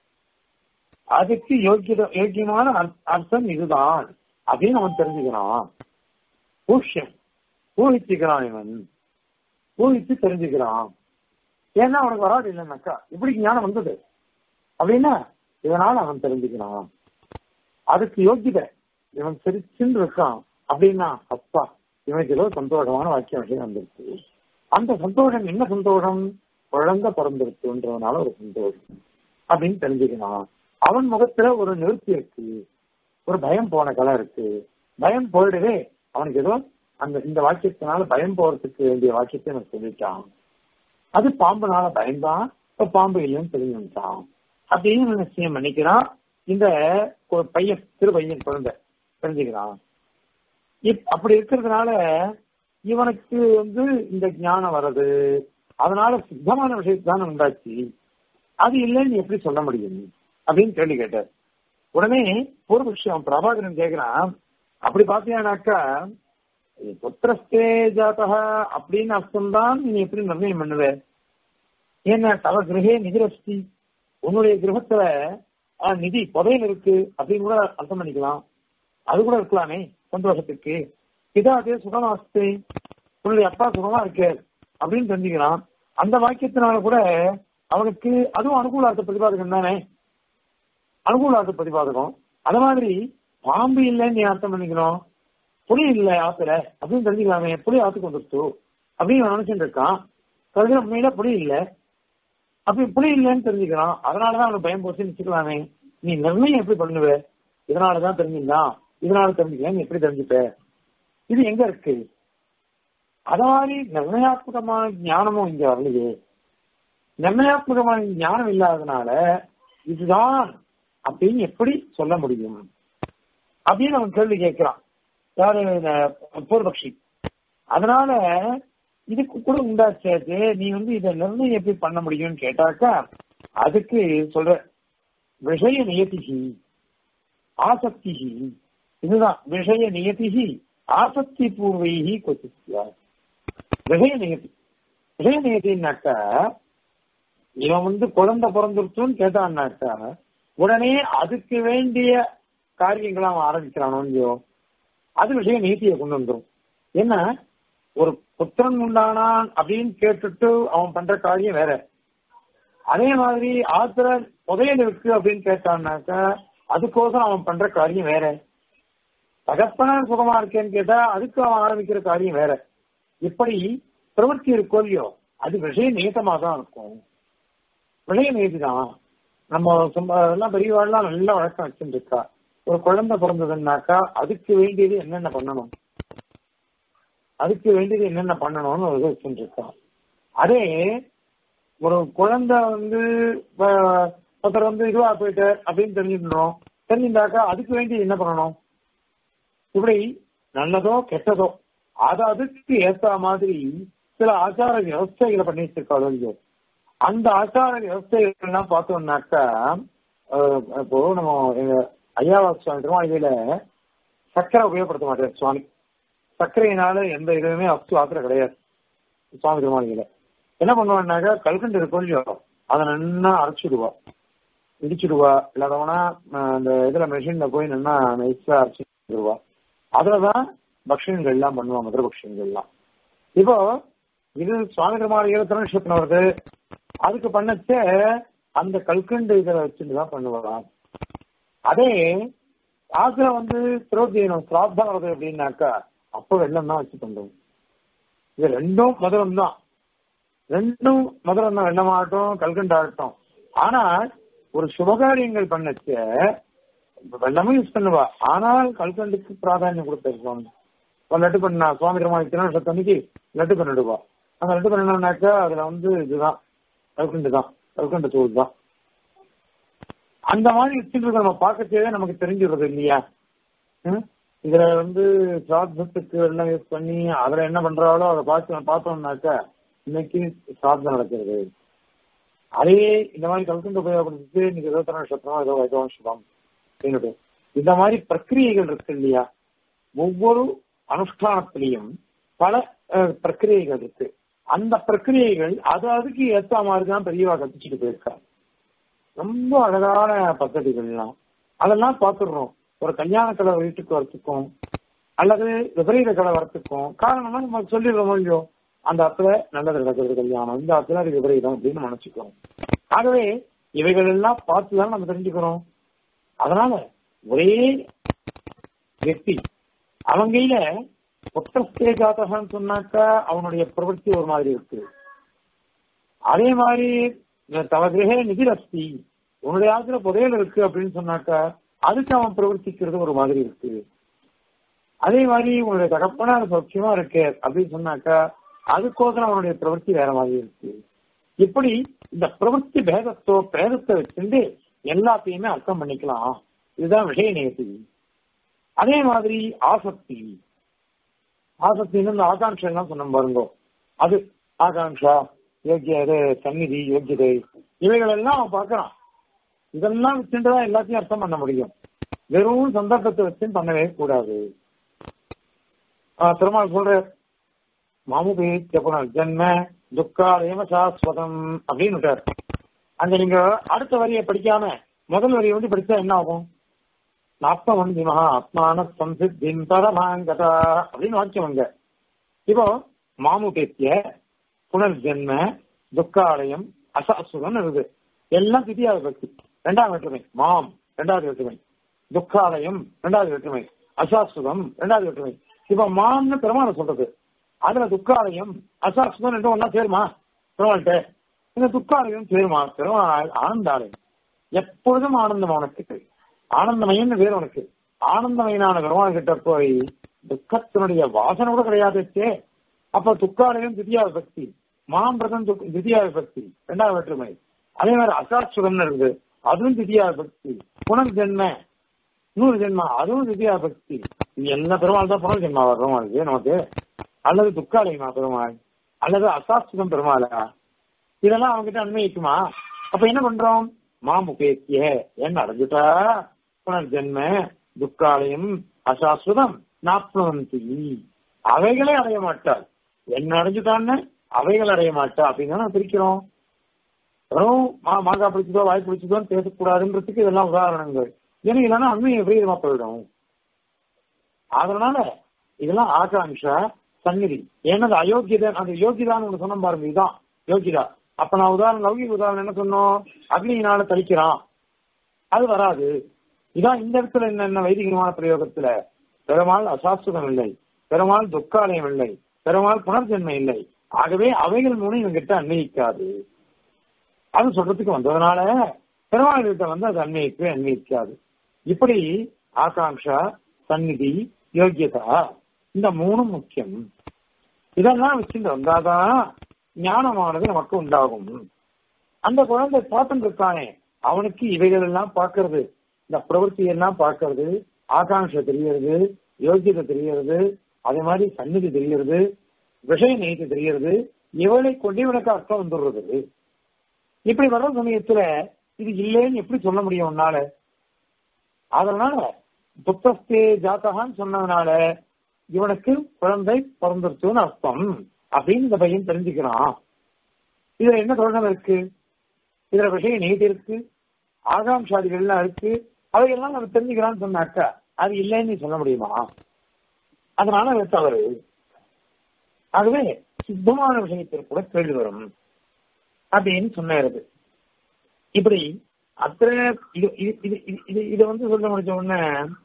அதுக்கு யோக்கிய யோக்கியமான அர்த்தம் இதுதான் அப்படின்னு அவன் தெரிஞ்சுக்கிறான் ஊஷ்யம் ஊகிச்சுக்கிறான் இவன் ஊகிச்சு தெரிஞ்சுக்கிறான் ஏன்னா அவனுக்கு வராது இல்லைன்னாக்கா இப்படி ஞானம் வந்தது அப்படின்னா இதனால அவன் தெரிஞ்சுக்கிறான் அதுக்கு யோக்கியதை இவன் சிரிச்சுன்னு இருக்கான் அப்படின்னா அப்பா இவனுக்கு ஏதோ சந்தோஷமான வாக்கிய விஷயம் வந்திருக்கு அந்த சந்தோஷம் என்ன சந்தோஷம் குழந்தை பிறந்திருக்குன்றதுனால ஒரு சந்தோஷம் அப்படின்னு தெரிஞ்சுக்கணும் அவன் முகத்துல ஒரு நிறுத்தி இருக்கு ஒரு பயம் போன கலை இருக்கு பயம் போயிடவே அவனுக்கு ஏதோ அந்த இந்த வாக்கியத்தினால பயம் போறதுக்கு வேண்டிய வாக்கியத்தை எனக்கு சொல்லிட்டான் அது பாம்புனால பயந்தான் இப்ப பாம்பு இல்லைன்னு தெரிஞ்சுட்டான் அப்படின்னு நிச்சயம் பண்ணிக்கிறான் இந்த பையன் சிறு பையன் குழந்தை தெரிஞ்சுக்கிறான் இப் அப்படி இருக்கிறதுனால இவனுக்கு வந்து இந்த ஞானம் வர்றது அதனால சுத்தமான விஷயத்தான் உண்டாச்சு அது இல்லைன்னு எப்படி சொல்ல முடியும் அப்படின்னு கேள்வி கேட்டார் உடனே ஒரு விஷயம் பிரபாகரன் கேக்குறான் அப்படி பாத்தீங்கன்னாக்கா புத்திரஸ்தே ஜாத்தா அப்படின்னு அர்த்தம் தான் நீ எப்படி நிர்ணயம் பண்ணுவ ஏன்னா தவ கிரகே நிதிரஸ்தி உன்னுடைய கிரகத்துல நிதி புதையல் இருக்கு அப்படின்னு கூட அர்த்தம் பண்ணிக்கலாம் அது கூட இருக்கலாமே சந்தோஷத்துக்கு பிதாதே சுகமாஸ்து உன்னுடைய அப்பா சுகமா இருக்கு அப்படின்னு தெரிஞ்சுக்கலாம் அந்த வாக்கியத்தினால கூட அவனுக்கு அதுவும் அனுகூலார்த்த பிரதிபாதகம் தானே அனுகூலார்த்த பிரதிபாதகம் அது மாதிரி பாம்பு இல்லைன்னு நீ அர்த்தம் பண்ணிக்கணும் புலி இல்லை ஆத்துல அப்படின்னு தெரிஞ்சுக்கலாமே புலி ஆத்துக்கு வந்துருச்சு அப்படின்னு நினைச்சுட்டு இருக்கான் கருது உண்மையில புலி இல்லை அப்படி புலி இல்லைன்னு தெரிஞ்சுக்கிறான் அதனாலதான் அவனுக்கு பயம் போச்சுன்னு வச்சுக்கலாமே நீ நிர்ணயம் எப்படி பண்ணுவ இதனாலதான் தெரிஞ்சுக்கலாம் இதனால தெரிஞ்சுக்கலாம் நீ எப்படி தெரிஞ்சுப்ப இது எங்க இருக்கு அத மாதிரி நிர்ணயாத்மகமான ஞானமும் இங்க வரலையே நிர்ணயாத்மகமான ஞானம் இல்லாதனால இதுதான் அப்படின்னு எப்படி சொல்ல முடியும் அப்படின்னு அவன் கேள்வி கேட்கிறான் யாரு பூர்வபக்ஷி அதனால இதுக்கு கூட உண்டாச்சு நீ வந்து இதை நிர்ணயம் எப்படி பண்ண முடியும்னு கேட்டாக்கா அதுக்கு சொல்ற விஷய நியதிகி ஆசக்திகி இதுதான் விஷய நியதிகி ஆசக்தி பூர்வைகி கொச்சியா விஷய நியதி விஷய நியத்தின்னாக்கா இவன் வந்து குழந்தை பிறந்துருச்சுன்னு கேட்டான்னாக்கா உடனே அதுக்கு வேண்டிய காரியங்களை அவன் ஆரம்பிக்கிறானோ இல்லையோ அது விஷய நீதியை கொண்டு வந்துடும் என்ன ஒரு புத்திரன் உண்டானான் அப்படின்னு கேட்டுட்டு அவன் பண்ற காரியம் வேற அதே மாதிரி ஆத்திர புதையல் இருக்கு அப்படின்னு கேட்டான்னாக்கா அதுக்கோசரம் அவன் பண்ற காரியம் வேற தகப்பனார் சுகமா இருக்கேன்னு கேட்டா அதுக்கு அவன் ஆரம்பிக்கிற காரியம் வேற இப்படி பிரவர்த்தி இருக்கோ இல்லையோ அது விஷய நியத்தமா தான் இருக்கும் விஷய நியதி தான் நம்ம சும்மா எல்லாம் பெரியவாள்லாம் நல்ல வழக்கம் வச்சுட்டு இருக்கா ஒரு குழந்தை பிறந்ததுன்னாக்கா அதுக்கு வேண்டியது என்னென்ன பண்ணணும் அதுக்கு வேண்டியது என்னென்ன பண்ணணும்னு ஒரு வச்சுட்டு இருக்கா அதே ஒரு குழந்தை வந்து ஒருத்தர் வந்து இதுவா போயிட்டு அப்படின்னு தெரிஞ்சுக்கணும் தெரிஞ்சுட்டாக்கா அதுக்கு வேண்டியது என்ன பண்ணணும் இப்படி நல்லதோ கெட்டதோ அது அதுக்கு ஏத்த மாதிரி சில ஆச்சார வியவஸ்தைகளை பண்ணி வச்சிருக்காளோ இல்லையோ அந்த ஆச்சார வியவஸ்தைகள் எல்லாம் பார்த்தோம்னாக்கா இப்போ நம்ம எங்க ஐயாவா சுவாமி திருமாளிகையில சர்க்கரை உபயோகப்படுத்த மாட்டார் சுவாமி சர்க்கரையினால எந்த இதுவுமே அப்து ஆத்திரம் கிடையாது சுவாமி திருமாளிகையில என்ன பண்ணுவான்னாக்கா கல்கண்டு இருக்கும் இல்லையோ அதை நல்லா அரைச்சிடுவா இடிச்சிடுவா இல்லாதவனா அந்த இதுல மெஷின்ல போய் நல்லா நைஸா அரைச்சிடுவா அதுலதான் பக்ஷன்கள் எல்லாம் பண்ணுவா மதுர பக்ஷன்கள் எல்லாம் இப்போ இது சுவாமி திருமாளிகையில திருநட்சத்திரம் வருது அதுக்கு பண்ணச்ச அந்த கல்கண்டு இதில் வச்சுட்டு தான் பண்ணுவாங்க அதே ஆசிரம் வந்து திரோதீனம் சிராத்தம் வருது அப்படின்னாக்கா அப்ப வெள்ளம் தான் வச்சு பண்றோம் இது ரெண்டும் மதுரம் தான் ரெண்டும் மதுரம் தான் வெள்ளமாகட்டும் கல்கண்டு ஆகட்டும் ஆனா ஒரு சுபகாரியங்கள் பண்ணச்ச வெள்ளமும் யூஸ் பண்ணுவா ஆனால் கல்கண்டுக்கு பிராதானியம் கொடுத்துருக்கோம் லட்டு பண்ணா சுவாமி ரமாணி திருநட்சத்தன்னைக்கு லட்டு பண்ணிடுவா அந்த லட்டு பண்ணனாக்கா அதுல வந்து இதுதான் கல்கண்டு தான் கல்கண்டு தூள் தான் அந்த மாதிரி வச்சுட்டு நம்ம பார்க்கச்சே நமக்கு தெரிஞ்சுடுறது இல்லையா இதுல வந்து சாத்தத்துக்கு எல்லாம் யூஸ் பண்ணி அதுல என்ன பண்றாளோ அதை பார்த்து பார்த்தோம்னாக்கா இன்னைக்கு சாத்தம் நடக்கிறது அதே இந்த மாதிரி கல்கண்டு உபயோகப்படுத்திட்டு இன்னைக்கு இருபத்தி நட்சத்திரம் ஏதோ வைதவம்சம் அப்படின்னு இந்த மாதிரி பிரக்கிரியைகள் இருக்கு இல்லையா ஒவ்வொரு அனுஷ்டானத்திலையும் பல பிரக்கிரியைகள் இருக்கு அந்த பிரக்கிரியைகள் அது அதுக்கு ஏத்த மாதிரி தான் பெரியவா கத்திச்சுட்டு போயிருக்கா ரொம்ப அழகான பദ്ധதிகள்லாம் அதெல்லாம் பார்த்துடுறோம் ஒரு கல்யாண கலை வீட்டுக்கு வரத்துக்கும் அல்லது விபரீத கலை வரத்துக்கும் காரணமா நம்ம சொல்லிடுறோம் இல்லையோ அந்த இடத்துல நல்லது நடக்கிறது கல்யாணம் இந்த இடத்துல அது விபரீதம் அப்படின்னு நினைச்சுக்கிறோம் ஆகவே இவைகள் எல்லாம் பார்த்து தான் நம்ம தெரிஞ்சுக்கிறோம் அதனால ஒரே வெற்றி அவன் கையில புத்திரஸ்தே ஜாதகன்னு சொன்னாக்கா அவனுடைய பிரவൃத்தி ஒரு மாதிரி இருக்கு அதே மாதிரி தவ கிரகே நிதிரஸ்தி உன்னுடைய ஆத்துல புதையல் இருக்கு அப்படின்னு சொன்னாக்கா அதுக்கு அவன் பிரவர்த்திக்கிறது ஒரு மாதிரி இருக்கு அதே மாதிரி உன்னுடைய தகப்பனார் சௌக்கியமா இருக்கு அப்படின்னு சொன்னாக்கா அதுக்கோசரம் அவனுடைய பிரவൃத்தி வேற மாதிரி இருக்கு இப்படி இந்த பிரவൃத்தி பேதத்தோ பேதத்தை வச்சுட்டு எல்லாத்தையுமே அர்த்தம் பண்ணிக்கலாம் இதுதான் விஷய நேர்த்தி அதே மாதிரி ஆசக்தி ஆசக்தின்னு இந்த ஆகாங்ஷெல்லாம் சொன்ன பாருங்க அது ஆகாங்ஷா யோக்கிய இது சந்நிதி யோக்கியதை இவைகள் எல்லாம் அவன் பார்க்கறான் இதெல்லாம் வச்சுட்டுதான் எல்லாத்தையும் அர்த்தம் பண்ண முடியும் வெறும் சந்தர்ப்பத்தை வச்சு பண்ணவே கூடாது பெருமாள் சொல்ற மாமுபேத்திய புனர் ஜென்ம துக்காலேம சாஸ்வதம் அப்படின்னு விட்டார் அங்க நீங்க அடுத்த வரியை படிக்காம முதல் வரியை வந்து படிச்சா என்ன ஆகும் நாப்தவந்தி மகா ஆத்மான சம்சித்தின் பரமாங்கதா அப்படின்னு வாக்கியம் அங்க இப்போ மாமுபேத்திய புனர்ஜென்ம துக்காலயம் அசாசுரம் இருக்குது எல்லாம் திதியாவது பக்தி ரெண்டாவது வேற்றுமை மாம் ரெண்டாவது வேற்றுமை துக்காலயம் ரெண்டாவது வேற்றுமை அசாசுரம் ரெண்டாவது வேற்றுமை இப்ப மாம்னு பெருமாளை சொல்றது அதுல துக்காலயம் அசாசுரம் ரெண்டும் ஒன்னா சேருமா பெருமாள்கிட்ட இந்த துக்காலயம் சேருமா பெருமாள் ஆனந்தாலயம் எப்பொழுதும் ஆனந்தம் அவனுக்கு ஆனந்தமயம்னு வேறு உனக்கு ஆனந்தமயனான பெருமாள் கிட்ட போய் துக்கத்தினுடைய வாசனை கூட கிடையாதுச்சே அப்ப துக்காலயம் திதியா பக்தி மாம்பிரதம் திதியா பக்தி ரெண்டாவது வேற்றுமை அதே மாதிரி அசாட்சுரம் இருக்குது அதுவும் திதியா பக்தி புனர் ஜென்ம நூறு ஜென்மா அதுவும் திதியா பக்தி இது என்ன பெருமாள் தான் புனர் ஜென்மா பெருமாளுக்கு நமக்கு அல்லது துக்காலயமா பெருமாள் அல்லது அசாட்சுரம் பெருமாளா இதெல்லாம் அவங்ககிட்ட அன்வயிக்குமா அப்ப என்ன பண்றோம் மாமுகேத்திய என்ன அடைஞ்சுட்டா புனர்ஜென்ம துக்காலயம் அசாஸ்வதம் நாப்னவந்தி அவைகளே அடைய மாட்டாள் என்ன அடைஞ்சுட்டான்னு அவைகள் அடைய மாட்டா அப்படின்னு நான் பிரிக்கிறோம் வெறும் மாங்காய் பிடிச்சதோ வாய் பிடிச்சதோன்னு பேசக்கூடாதுன்றதுக்கு இதெல்லாம் உதாரணங்கள் ஏன்னா இல்லைன்னா அண்மையை விபரீதமா போயிடும் அதனால இதெல்லாம் ஆகாங்ஷா சந்நிதி ஏன்னா அயோக்கியதை அந்த யோகிதான்னு ஒண்ணு சொன்ன பாருங்க இதுதான் யோகிதா அப்ப நான் உதாரணம் லௌகிக உதாரணம் என்ன சொன்னோம் அக்னியினால தளிக்கிறான் அது வராது இதான் இந்த இடத்துல என்ன வைதிகமான பிரயோகத்துல பெருமாள் அசாஸ்திரம் இல்லை பெருமாள் துக்காலயம் இல்லை பெருமாள் புனர்ஜென்மை இல்லை ஆகவே அவைகள் மூலம் இவங்கிட்ட அன்வயிக்காது அது சொல்றதுக்கு வந்ததுனால பெருமாள் கிட்ட வந்து அது அன்வயிக்கு அன்வயிக்காது இப்படி ஆகாங்ஷா சந்நிதி யோக்கியதா இந்த மூணும் முக்கியம் இதெல்லாம் வச்சுட்டு வந்தாதான் ஞானமானது நமக்கு உண்டாகும் அந்த குழந்தை பார்த்துட்டு இருக்கானே அவனுக்கு இவைகள் எல்லாம் பார்க்கறது இந்த பிரவൃத்தி எல்லாம் பார்க்கறது ஆகாங்ஷ தெரியறது யோகியதை தெரியறது அதே மாதிரி சந்நிதி தெரியறது விஷய நெய்து தெரியறது இவளை கொண்டு இவனுக்கு அர்த்தம் வந்துடுறது இப்படி வர்ற சமயத்துல இது இல்லைன்னு எப்படி சொல்ல முடியும் உன்னால அதனால புத்தஸ்தே ஜாத்தகான்னு சொன்னதுனால இவனுக்கு குழந்தை பிறந்துருச்சுன்னு அர்த்தம் அப்படின்னு இந்த பையன் தெரிஞ்சுக்கிறான் இதுல என்ன தொடர்ந்து இருக்கு இதுல விஷயம் நீதி இருக்கு ஆகாம்ஷாதிகள்லாம் இருக்கு அவையெல்லாம் நம்ம தெரிஞ்சுக்கிறான்னு சொன்னாக்கா அது இல்லைன்னு சொல்ல முடியுமா அதனால அது தவறு ஆகவே சுத்தமான விஷயத்தில் கூட கேள்வி வரும் அப்படின்னு சொன்னது இப்படி அத்தனை இது இது இது இதை வந்து சொல்ல முடிச்ச உடனே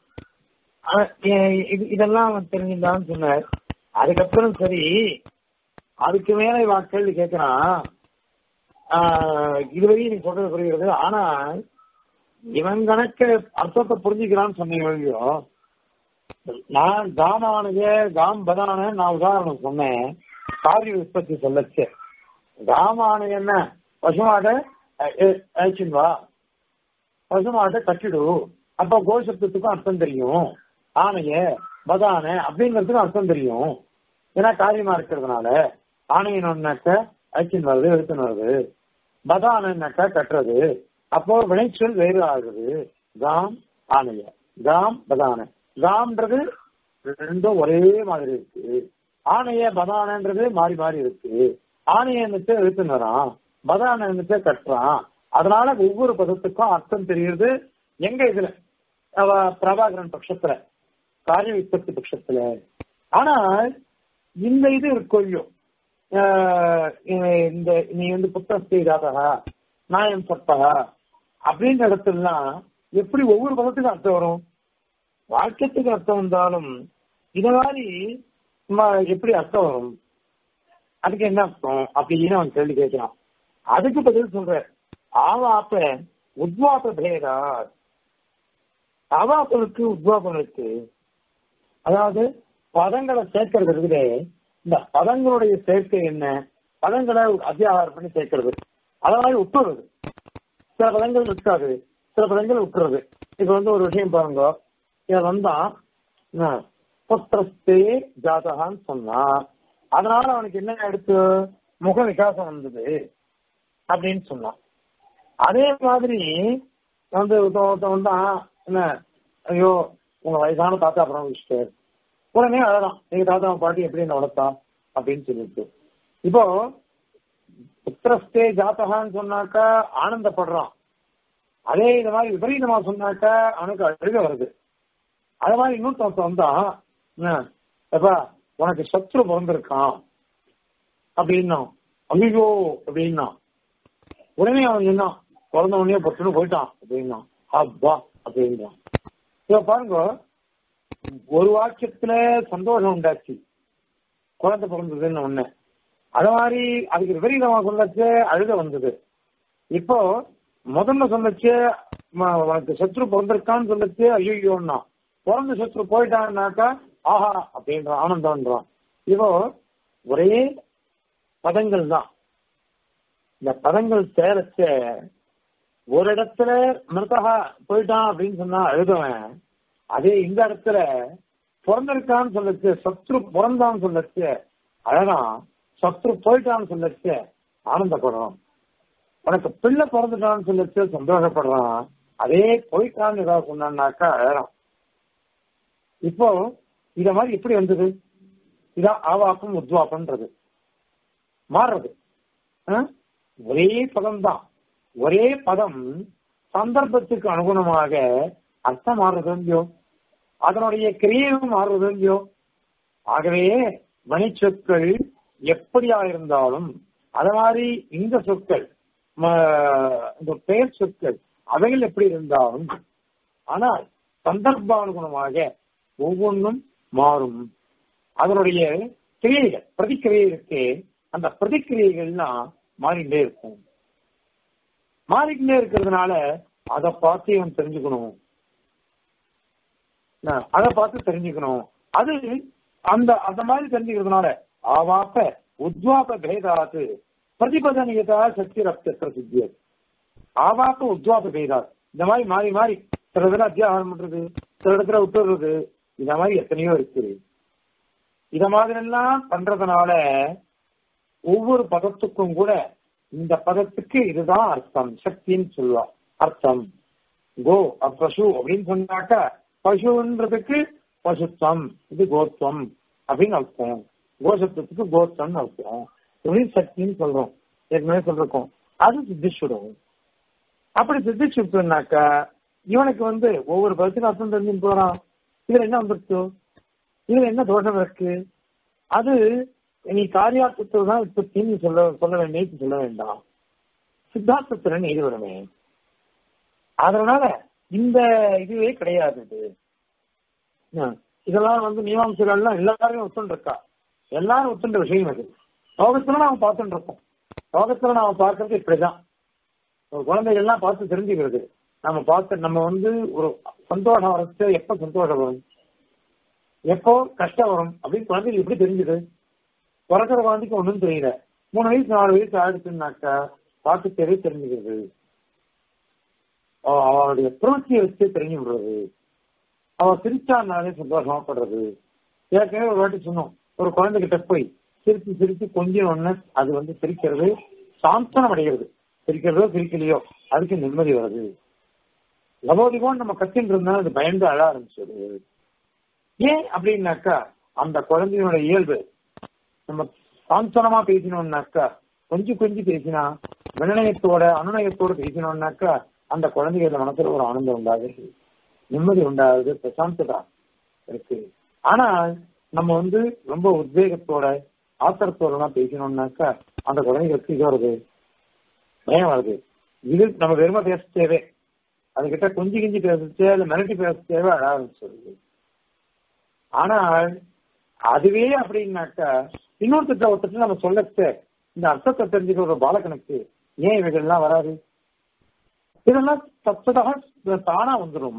இதெல்லாம் தெரிஞ்சிருந்தான்னு சொன்னார் அதுக்கப்புறம் சரி அதுக்கு மேல வா கேள்வி கேட்கிறான் இதுவரையும் நீ சொல்றது புரிகிறது ஆனா இவன் கணக்கு அர்த்தத்தை புரிஞ்சுக்கிறான்னு சொன்னீங்க நான் காமானது காம் பதான நான் உதாரணம் சொன்னேன் காரிய உற்பத்தி சொல்லச்சு காமான என்ன பசுமாட அழைச்சின் வா பசுமாட்டை கட்டிடு அப்ப கோசப்தத்துக்கும் அர்த்தம் தெரியும் ஆணைய பதான அப்படிங்கிறதுக்கும் அர்த்தம் தெரியும் ஏன்னா காரியமா இருக்கிறதுனால ஆணையனாக்க அழைச்சின் வருது எடுத்துன்னு வருது பதானன்னாக்கா கட்டுறது அப்போ விளைச்சல் வேறு ஆகுது காம் ஆணைய காம் பதான காம்ன்றது ரெண்டும் ஒரே மாதிரி இருக்கு ஆணைய பதானன்றது மாறி மாறி இருக்கு ஆணைய என்னத்தை எழுத்துனரான் பதான என்னத்தை கட்டுறான் அதனால ஒவ்வொரு பதத்துக்கும் அர்த்தம் தெரியுது எங்க இதுல பிரபாகரன் பட்சத்துல காரிய உற்பத்தி பட்சத்துல ஆனா இந்த இது கொள்ளும் இந்த நீ வந்து புத்தஸ்தி ராதகா நாயம் சப்பகா அப்படின்ற இடத்துலாம் எப்படி ஒவ்வொரு பதத்துக்கும் அர்த்தம் வரும் வாக்கியத்துக்கு அர்த்தம் வந்தாலும் இத மாதிரி ம- எப்படி அர்த்தம் வரும் அதுக்கு என்ன அர்த்தம் அப்படின்னு அவன் கேள்வி கேட்கிறான் அதுக்கு பதில் சொல்ற ஆவாப்ப உத்வாப பேதா ஆவாப்பனுக்கு உத்வாபனுக்கு அதாவது பதங்களை சேர்க்கறது இருக்குதே இந்த பதங்களுடைய சேர்க்கை என்ன பதங்களை அத்தியாகாரம் பண்ணி சேர்க்கிறது அத மாதிரி விட்டுறது சில பதங்கள் இருக்காது சில பதங்கள் விட்டுறது இப்ப வந்து ஒரு விஷயம் பாருங்க இத வந்தா என்ன, புத்திரஸ்தே ஜாதகான்னு சொன்னா அதனால அவனுக்கு என்ன எடுத்து முக விகாசம் வந்தது அப்படின்னு சொன்னான் அதே மாதிரி வந்து ஒருத்தன் ஒருத்தன் வந்தான் என்ன ஐயோ உங்க வயசான தாத்தா அப்புறம் வச்சுட்டாரு உடனே அழகாம் எங்க தாத்தா பாட்டி எப்படி என்ன வளர்த்தா அப்படின்னு சொல்லிட்டு இப்போ புத்திரஸ்தே ஜாத்தகான்னு சொன்னாக்கா ஆனந்தப்படுறான் அதே இது மாதிரி விபரீதமா சொன்னாக்கா அவனுக்கு அழுக வருது அது மாதிரி இன்னொருத்தன் வந்தான் என்ன, எப்பா உனக்கு சத்ரு பிறந்திருக்கான் அப்படின்னா ஐயோ அப்படின்னா உடனே அவன் சொன்னான் பிறந்த உடனே பட்டுன்னு போயிட்டான் அப்படின்னா அப்பா அப்படின்னா இப்ப பாருங்க ஒரு வாக்கியத்துல சந்தோஷம் உண்டாச்சு குழந்தை பிறந்ததுன்னு ஒண்ணு அது மாதிரி அதுக்கு விபரீதமா சொல்லச்சு அழுக வந்தது இப்போ முதல்ல சொல்லச்சு ம- உனக்கு சத்ரு பிறந்திருக்கான்னு சொல்லச்சு ஐயோன்னா பிறந்த சத்ரு போயிட்டான்னாக்கா ஆஹா அப்படின்ற ஆனந்தம்ன்றான் இப்போ ஒரே பதங்கள் தான் இந்த பதங்கள் சேரச்ச ஒரு இடத்துல மிருதகா போயிட்டான் அப்படின்னு சொன்னா அழுதவன் அதே இந்த இடத்துல பிறந்திருக்கான்னு சொல்லச்சு சத்ரு பிறந்தான்னு சொல்லச்சு அழகான் சத்ரு போயிட்டான்னு சொல்லச்சு ஆனந்தப்படுறான் உனக்கு பிள்ளை பிறந்துட்டான்னு சொல்லச்சு சந்தோஷப்படுறான் அதே போயிட்டான்னு ஏதாவது சொன்னான்னாக்கா அழகான் இப்போ இத மாதிரி எப்படி வந்தது இதான் ஆவாக்கம் உத்வாப்பன்றது மாறுறது ஆ? ஒரே பதம் தான் ஒரே பதம் சந்தர்ப்பத்துக்கு அனுகுணமாக அர்த்தம் மாறுறது இல்லையோ அதனுடைய கிரியையும் மாறுறது இல்லையோ ஆகவே மணிச்சொற்கள் எப்படியா இருந்தாலும் அது மாதிரி இந்த சொற்கள் ம- இந்த பெயர் சொற்கள் அவைகள் எப்படி இருந்தாலும் ஆனால் சந்தர்ப்பானுகுணமாக ஒவ்வொன்றும் மாறும் அதனுடைய கிரியைகள் பிரதிக்கிரியை இருக்கே அந்த பிரதிக்கிரியைகள்லாம் மாறிண்டே இருக்கும் மாறிக்கிட்டே இருக்கிறதுனால அதை பார்த்து இவன் தெரிஞ்சுக்கணும் என்ன, அதை பார்த்து தெரிஞ்சுக்கணும் அது அந்த அந்த மாதிரி தெரிஞ்சுக்கிறதுனால ஆவாப்ப உத்வாப பேதாத்து பிரதிபதனியதா சக்தி ரப்த பிரசித்தியது ஆவாப்ப உத்வாப பேதாத் இந்த மாதிரி மாறி மாறி சில இடத்துல அத்தியாகாரம் பண்றது சில இடத்துல விட்டுறது இந்த மாதிரி எத்தனையோ இருக்கு இத மாதிரி எல்லாம் பண்றதுனால ஒவ்வொரு பதத்துக்கும் கூட இந்த பதத்துக்கு இதுதான் அர்த்தம் சக்தின்னு சொல்லுவா அர்த்தம் கோ அ- பசு அப்படின்னு சொன்னாக்கா பசுன்றதுக்கு பசுத்வம் இது கோத்வம் அப்படின்னு அர்த்தம் கோசத்துக்கு கோத்வம் அர்த்தம் இப்படி சக்தின்னு சொல்றோம் ஏற்கனவே சொல்றோம் அது சித்திச்சுடும் அப்படி சித்திச்சுட்டுனாக்கா இவனுக்கு வந்து ஒவ்வொரு பதத்துக்கும் அர்த்தம் தெரிஞ்சுன்னு போறான் இதுல என்ன வந்துருச்சு இதுல என்ன தோஷம் இருக்கு அது நீ காரியார்த்தத்தில் தான் உற்பத்தின்னு சொல்ல சொல்ல வேண்டிய சொல்ல வேண்டாம் சித்தார்த்தத்துல நீதி வருமே அதனால இந்த இதுவே கிடையாது இது என்ன, இதெல்லாம் வந்து மீமாம்சைகள்லாம் எல்லாருமே ஒத்துண்டிருக்கா எல்லாரும் ஒத்துண்ட விஷயம் அது லோகத்துல நாம பார்த்துட்டு இருக்கோம் லோகத்துல நாம பார்க்கறது இப்படிதான் ஒரு குழந்தைகள்லாம் பார்த்து தெரிஞ்சுக்கிறது நம்ம பார்த்து நம்ம வந்து ஒரு சந்தோஷம் வரச்சு எப்ப சந்தோஷம் வரும் எப்போ கஷ்டம் வரும் அப்படின்னு குழந்தைக்கு எப்படி தெரிஞ்சுது பிறக்கிற குழந்தைக்கு ஒண்ணும் தெரியல மூணு வயசு நாலு வயசு ஆயிடுச்சுன்னாக்கா பார்த்து தெரிய தெரிஞ்சுக்கிறது அவ- அவளுடைய பிரவೃತ್ತಿயை வச்சு தெரிஞ்சு விடுறது அவ சிரிச்சானாலே சந்தோஷமா படுறது ஏற்கனவே ஒரு வாட்டி சொன்னோம் ஒரு குழந்தைகிட்ட போய் சிரிச்சு சிரிச்சு கொஞ்சம் ஒண்ணு அது வந்து சிரிக்கிறது சாந்தனம் அடைகிறது சிரிக்கிறதோ சிரிக்கலையோ அதுக்கு நிம்மதி வருது லவோதிகோன்னு நம்ம கத்தின்னு இருந்தா அது பயந்து அழ ஆரம்பிச்சது ஏன் அப்படின்னாக்கா அந்த குழந்தையோட இயல்பு நம்ம சாந்தனமா பேசினோம்னாக்கா கொஞ்சம் கொஞ்சம் பேசினா வினயத்தோட அனுநயத்தோட பேசினோம்னாக்கா அந்த குழந்தைகள மனசுல ஒரு ஆனந்தம் உண்டாகுது நிம்மதி உண்டாகுது பிரசாந்ததா இருக்கு ஆனா நம்ம வந்து ரொம்ப உத்வேகத்தோட ஆத்திரத்தோட பேசினோம்னாக்கா அந்த குழந்தைகளுக்கு இது வருது பயம் வருது இது நம்ம வெறுமை பேச தேவை அதுகிட்ட கொஞ்சி கிஞ்சி பேச தேவை இல்ல மிரட்டி பேச தேவை அழ ஆரம்பிச்சிருது ஆனால் அதுவே அப்படின்னாக்கா இன்னொருத்தட்ட ஒருத்தர் நம்ம சொல்லத்த இந்த அர்த்தத்தை தெரிஞ்சுக்கிற ஒரு பாலகனுக்கு ஏன் இவைகள்லாம் வராது இதெல்லாம் தத்துவதாக தானா வந்துடும்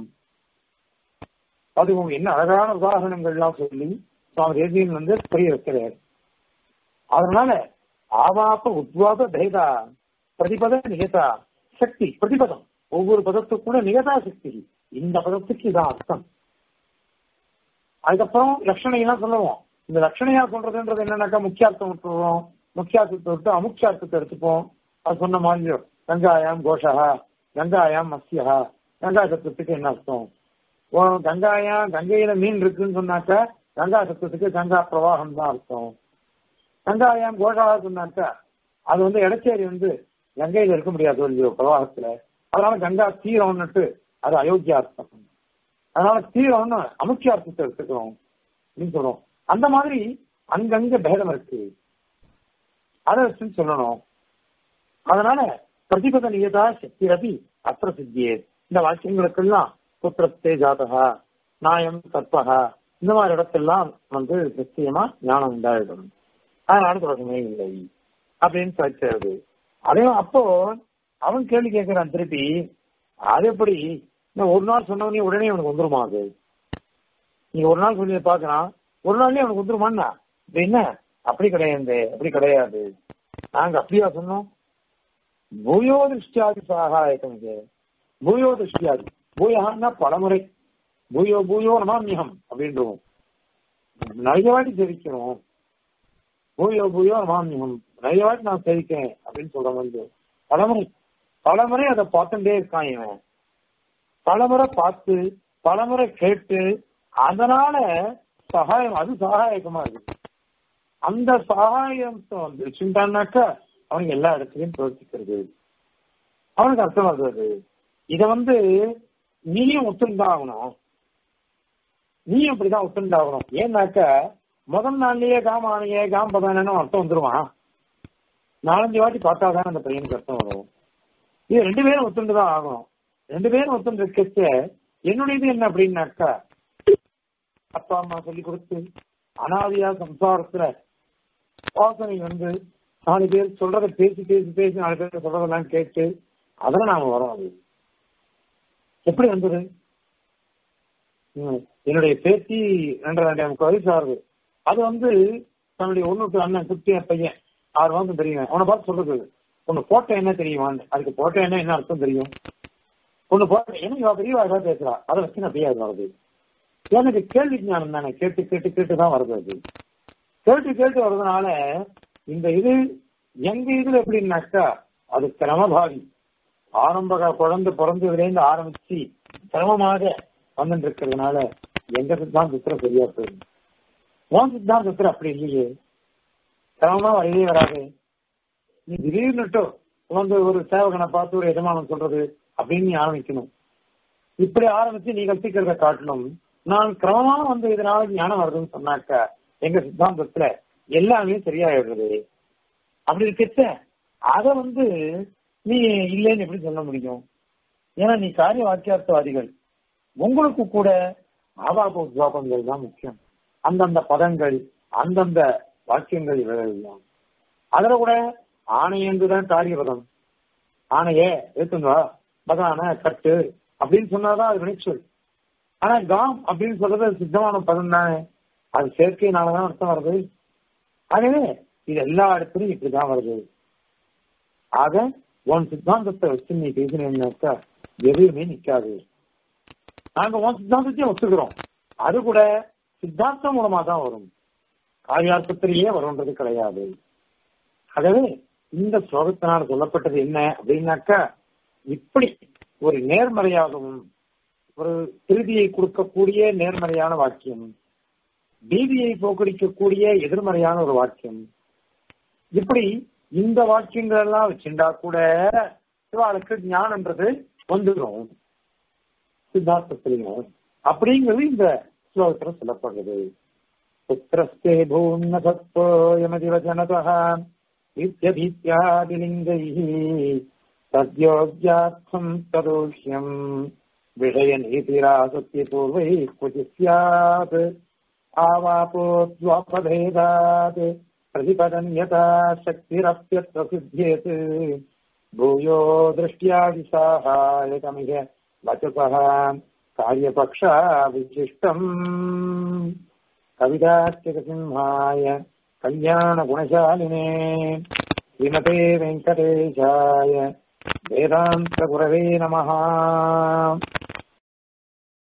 அதுவும் என்ன அழகான உதாரணங்கள்லாம் சொல்லி சுவாமி தேசியன் வந்து புரிய வைக்கிறார் அதனால ஆவாப்ப உத்வாத பேதா பிரதிபத நிகதா சக்தி பிரதிபதம் ஒவ்வொரு பதத்துக்கு கூட நிகதா சக்தி இந்த பதத்துக்கு இதான் அர்த்தம் அதுக்கப்புறம் லட்சணையெல்லாம் சொல்லுவோம் இந்த லட்சணையா சொல்றதுன்றது என்னன்னாக்கா முக்கியார்த்தம் விட்டுருவோம் முக்கியார்த்தத்தை விட்டு அமுக்கியார்த்தத்தை எடுத்துப்போம் அது சொன்ன மாதிரி கங்காயாம் கோஷா கங்காயாம் மத்யா கங்கா சத்தத்துக்கு என்ன அர்த்தம் ஓ கங்காயா கங்கையில மீன் இருக்குன்னு சொன்னாக்கா கங்கா சத்தத்துக்கு கங்கா பிரவாகம் தான் அர்த்தம் கங்காயாம் கோஷா சொன்னாக்கா அது வந்து இடச்சேரி வந்து கங்கையில இருக்க முடியாது இல்லையோ பிரவாகத்துல அதனால கங்கா தீரம்னுட்டு அது அயோக்கிய அர்த்தம் அதனால தீரம்னு அமுக்கிய அர்த்தத்தை எடுத்துக்கிறோம் அப்படின்னு சொல்றோம் அந்த மாதிரி அங்கங்க பேதம் இருக்கு அதை வச்சு சொல்லணும் அதனால பிரதிபத நியதா சக்தி ரவி அத்திர சித்தியே இந்த வாக்கியங்களுக்கெல்லாம் புத்திரத்தே ஜாதகா நாயம் தத்வகா இந்த மாதிரி இடத்தெல்லாம் வந்து நிச்சயமா ஞானம் உண்டாயிடும் அதனால தொடர்புமே இல்லை அப்படின்னு சொல்றது அதே அப்போ அவன் கேள்வி கேட்கிறான் திருப்பி அது எப்படி நான் ஒரு நாள் சொன்னவனே உடனே அவனுக்கு வந்துருமா அது நீங்க ஒரு நாள் சொல்லி பாக்குறான் ஒரு நாள்லயே அவனுக்கு வந்துருமான்னா என்ன அப்படி கிடையாது அப்படி கிடையாது நாங்க அப்படியா சொன்னோம் பூயோ திருஷ்டியாதி சகாயக்கம் இது பூயோ திருஷ்டியாதி பூயான்னா பலமுறை பூயோ பூயோ நமாமியம் அப்படின்றோம் நிறைய வாட்டி தெரிவிக்கணும் பூயோ பூயோ நமாமியம் நிறைய வாட்டி நான் தெரிவிக்கிறேன் அப்படின்னு சொல்ற வந்து பலமுறை பலமுறை அதை பார்த்துட்டே இருக்கான் இவன் பலமுறை பார்த்து பலமுறை கேட்டு அதனால சகாயம் அது சகாயகமா இருக்கு அந்த சகாயத்தை வந்து வச்சுட்டான்னாக்கா அவனுக்கு எல்லா இடத்துலயும் பிரவர்த்திக்கிறது அவனுக்கு அர்த்தம் வருது இத வந்து நீயும் ஒத்துந்தான் ஆகணும் நீயும் இப்படிதான் ஒத்துண்டாகணும் ஏன்னாக்கா முதல் நாள்லயே காமானியே காம்பதானு அர்த்தம் வந்துருவான் நாலஞ்சு வாட்டி பார்த்தாதான் அந்த பையனுக்கு அர்த்தம் வரும் இது ரெண்டு பேரும் ஒத்துண்டு தான் ஆகணும் ரெண்டு பேரும் ஒத்துண்டு இருக்கச்ச என்னுடையது என்ன அப்படின்னாக்கா அப்பா அம்மா சொல்லி கொடுத்து அனாதியா சம்சாரத்துல வாசனை வந்து நாலு பேர் சொல்றத பேசி பேசி பேசி நாலு பேர் சொல்றதெல்லாம் கேட்டு அதெல்லாம் நாம வரோம் அது எப்படி வந்தது என்னுடைய பேத்தி ரெண்டரை ரெண்டே முக்கால் வயசு ஆகுது அது வந்து தன்னுடைய ஒண்ணுக்கு அண்ணன் குட்டிய பையன் ஆறு மாசம் தெரியும் அவனை பார்த்து சொல்றது ஒண்ணு போட்ட என்ன தெரியுமான்னு அதுக்கு போட்ட என்ன என்ன அர்த்தம் தெரியும் ஒண்ணு போட்ட என்ன இவ பெரியவா ஏதாவது பேசுறா அதை வச்சு நான் பெய்யாது வருது எனக்கு கேள்வி ஞானம் தானே கேட்டு கேட்டு கேட்டு தான் வருது அது கேட்டு கேட்டு வர்றதுனால இந்த இது எங்க இதுல எப்படின்னாக்கா அது கிரமபாவி ஆரம்ப குழந்தை பிறந்ததுலேருந்து ஆரம்பிச்சு கிரமமாக வந்துட்டு இருக்கிறதுனால எங்க சித்தாந்தத்துல சரியா போயிடும் உன் சித்தாந்தத்துல அப்படி இல்லையே கிரமமா வரவே வராது நீ திடீர்னுட்டு வந்து ஒரு சேவகனை பார்த்து ஒரு எஜமானம் சொல்றது அப்படின்னு நீ ஆரம்பிக்கணும் இப்படி ஆரம்பிச்சு நீ கற்பிக்கிறத காட்டணும் நான் கிரமமா வந்து இதனால ஞானம் வருதுன்னு சொன்னாக்கா எங்க சித்தாந்தத்துல எல்லாமே சரியாயிடுறது அப்படி இருக்கச்ச அத வந்து நீ இல்லைன்னு எப்படி சொல்ல முடியும் ஏன்னா நீ காரிய வாக்கியார்த்தவாதிகள் உங்களுக்கு கூட ஆபாப உத்வாபங்கள் தான் முக்கியம் அந்தந்த பதங்கள் அந்தந்த வாக்கியங்கள் இவைகள் அதுல கூட ஆணையங்குதான் காரியபதம் ஆணையே ஏத்துங்க பதான கட்டு அப்படின்னு சொன்னாதான் அது வினைச்சொல் ஆனா காம் அப்படின்னு சொல்றது சித்தமான பதம் தானே அது செயற்கையினாலதான் அர்த்தம் வருது ஆகவே இது எல்லா இடத்துலயும் இப்படிதான் வருது ஆக உன் சித்தாந்தத்தை வச்சு நீ பேசினீங்கன்னாக்கா எதுவுமே நிக்காது நாங்க உன் சித்தாந்தத்தையும் ஒத்துக்கிறோம் அது கூட சித்தாந்தம் மூலமா தான் வரும் காரியார்த்தத்திலேயே வரும்ன்றது கிடையாது ஆகவே இந்த ஸ்லோகத்தினால் சொல்லப்பட்டது என்ன அப்படின்னாக்கா இப்படி ஒரு நேர்மறையாகவும் ஒரு திருதியை கொடுக்கக்கூடிய நேர்மறையான வாக்கியம் பீதியை போக்கடிக்கக்கூடிய எதிர்மறையான ஒரு வாக்கியம் இப்படி இந்த வாக்கியங்கள் எல்லாம் வச்சுட்டா கூட இவாளுக்கு ஞானன்றது வந்துடும் சித்தார்த்தத்திலையும் அப்படிங்கிறது இந்த ஸ்லோகத்துல சொல்லப்படுறது புத்திரஸ்தே பூர்ண சத்வோயமதிவச்சனதः இத்தியதீத்யாதிலிங்கைः தத்யோக்யார்த்தம் ததோஷ்யம் விஷய நீதிராசத்திய பூர்வை குதி ஸ்யாத் आवापोद्वापभेदात् प्रतिपदन् यथा शक्तिरप्यत्र सिद्ध्येत् भूयो दृष्ट्यादिसाहायकमिह वचसः कार्यपक्षा विशिष्टम् कवितात्यकसिंहाय कल्याणगुणशालिने श्रीमते वेङ्कटेशाय वेदान्तगुरवे नमः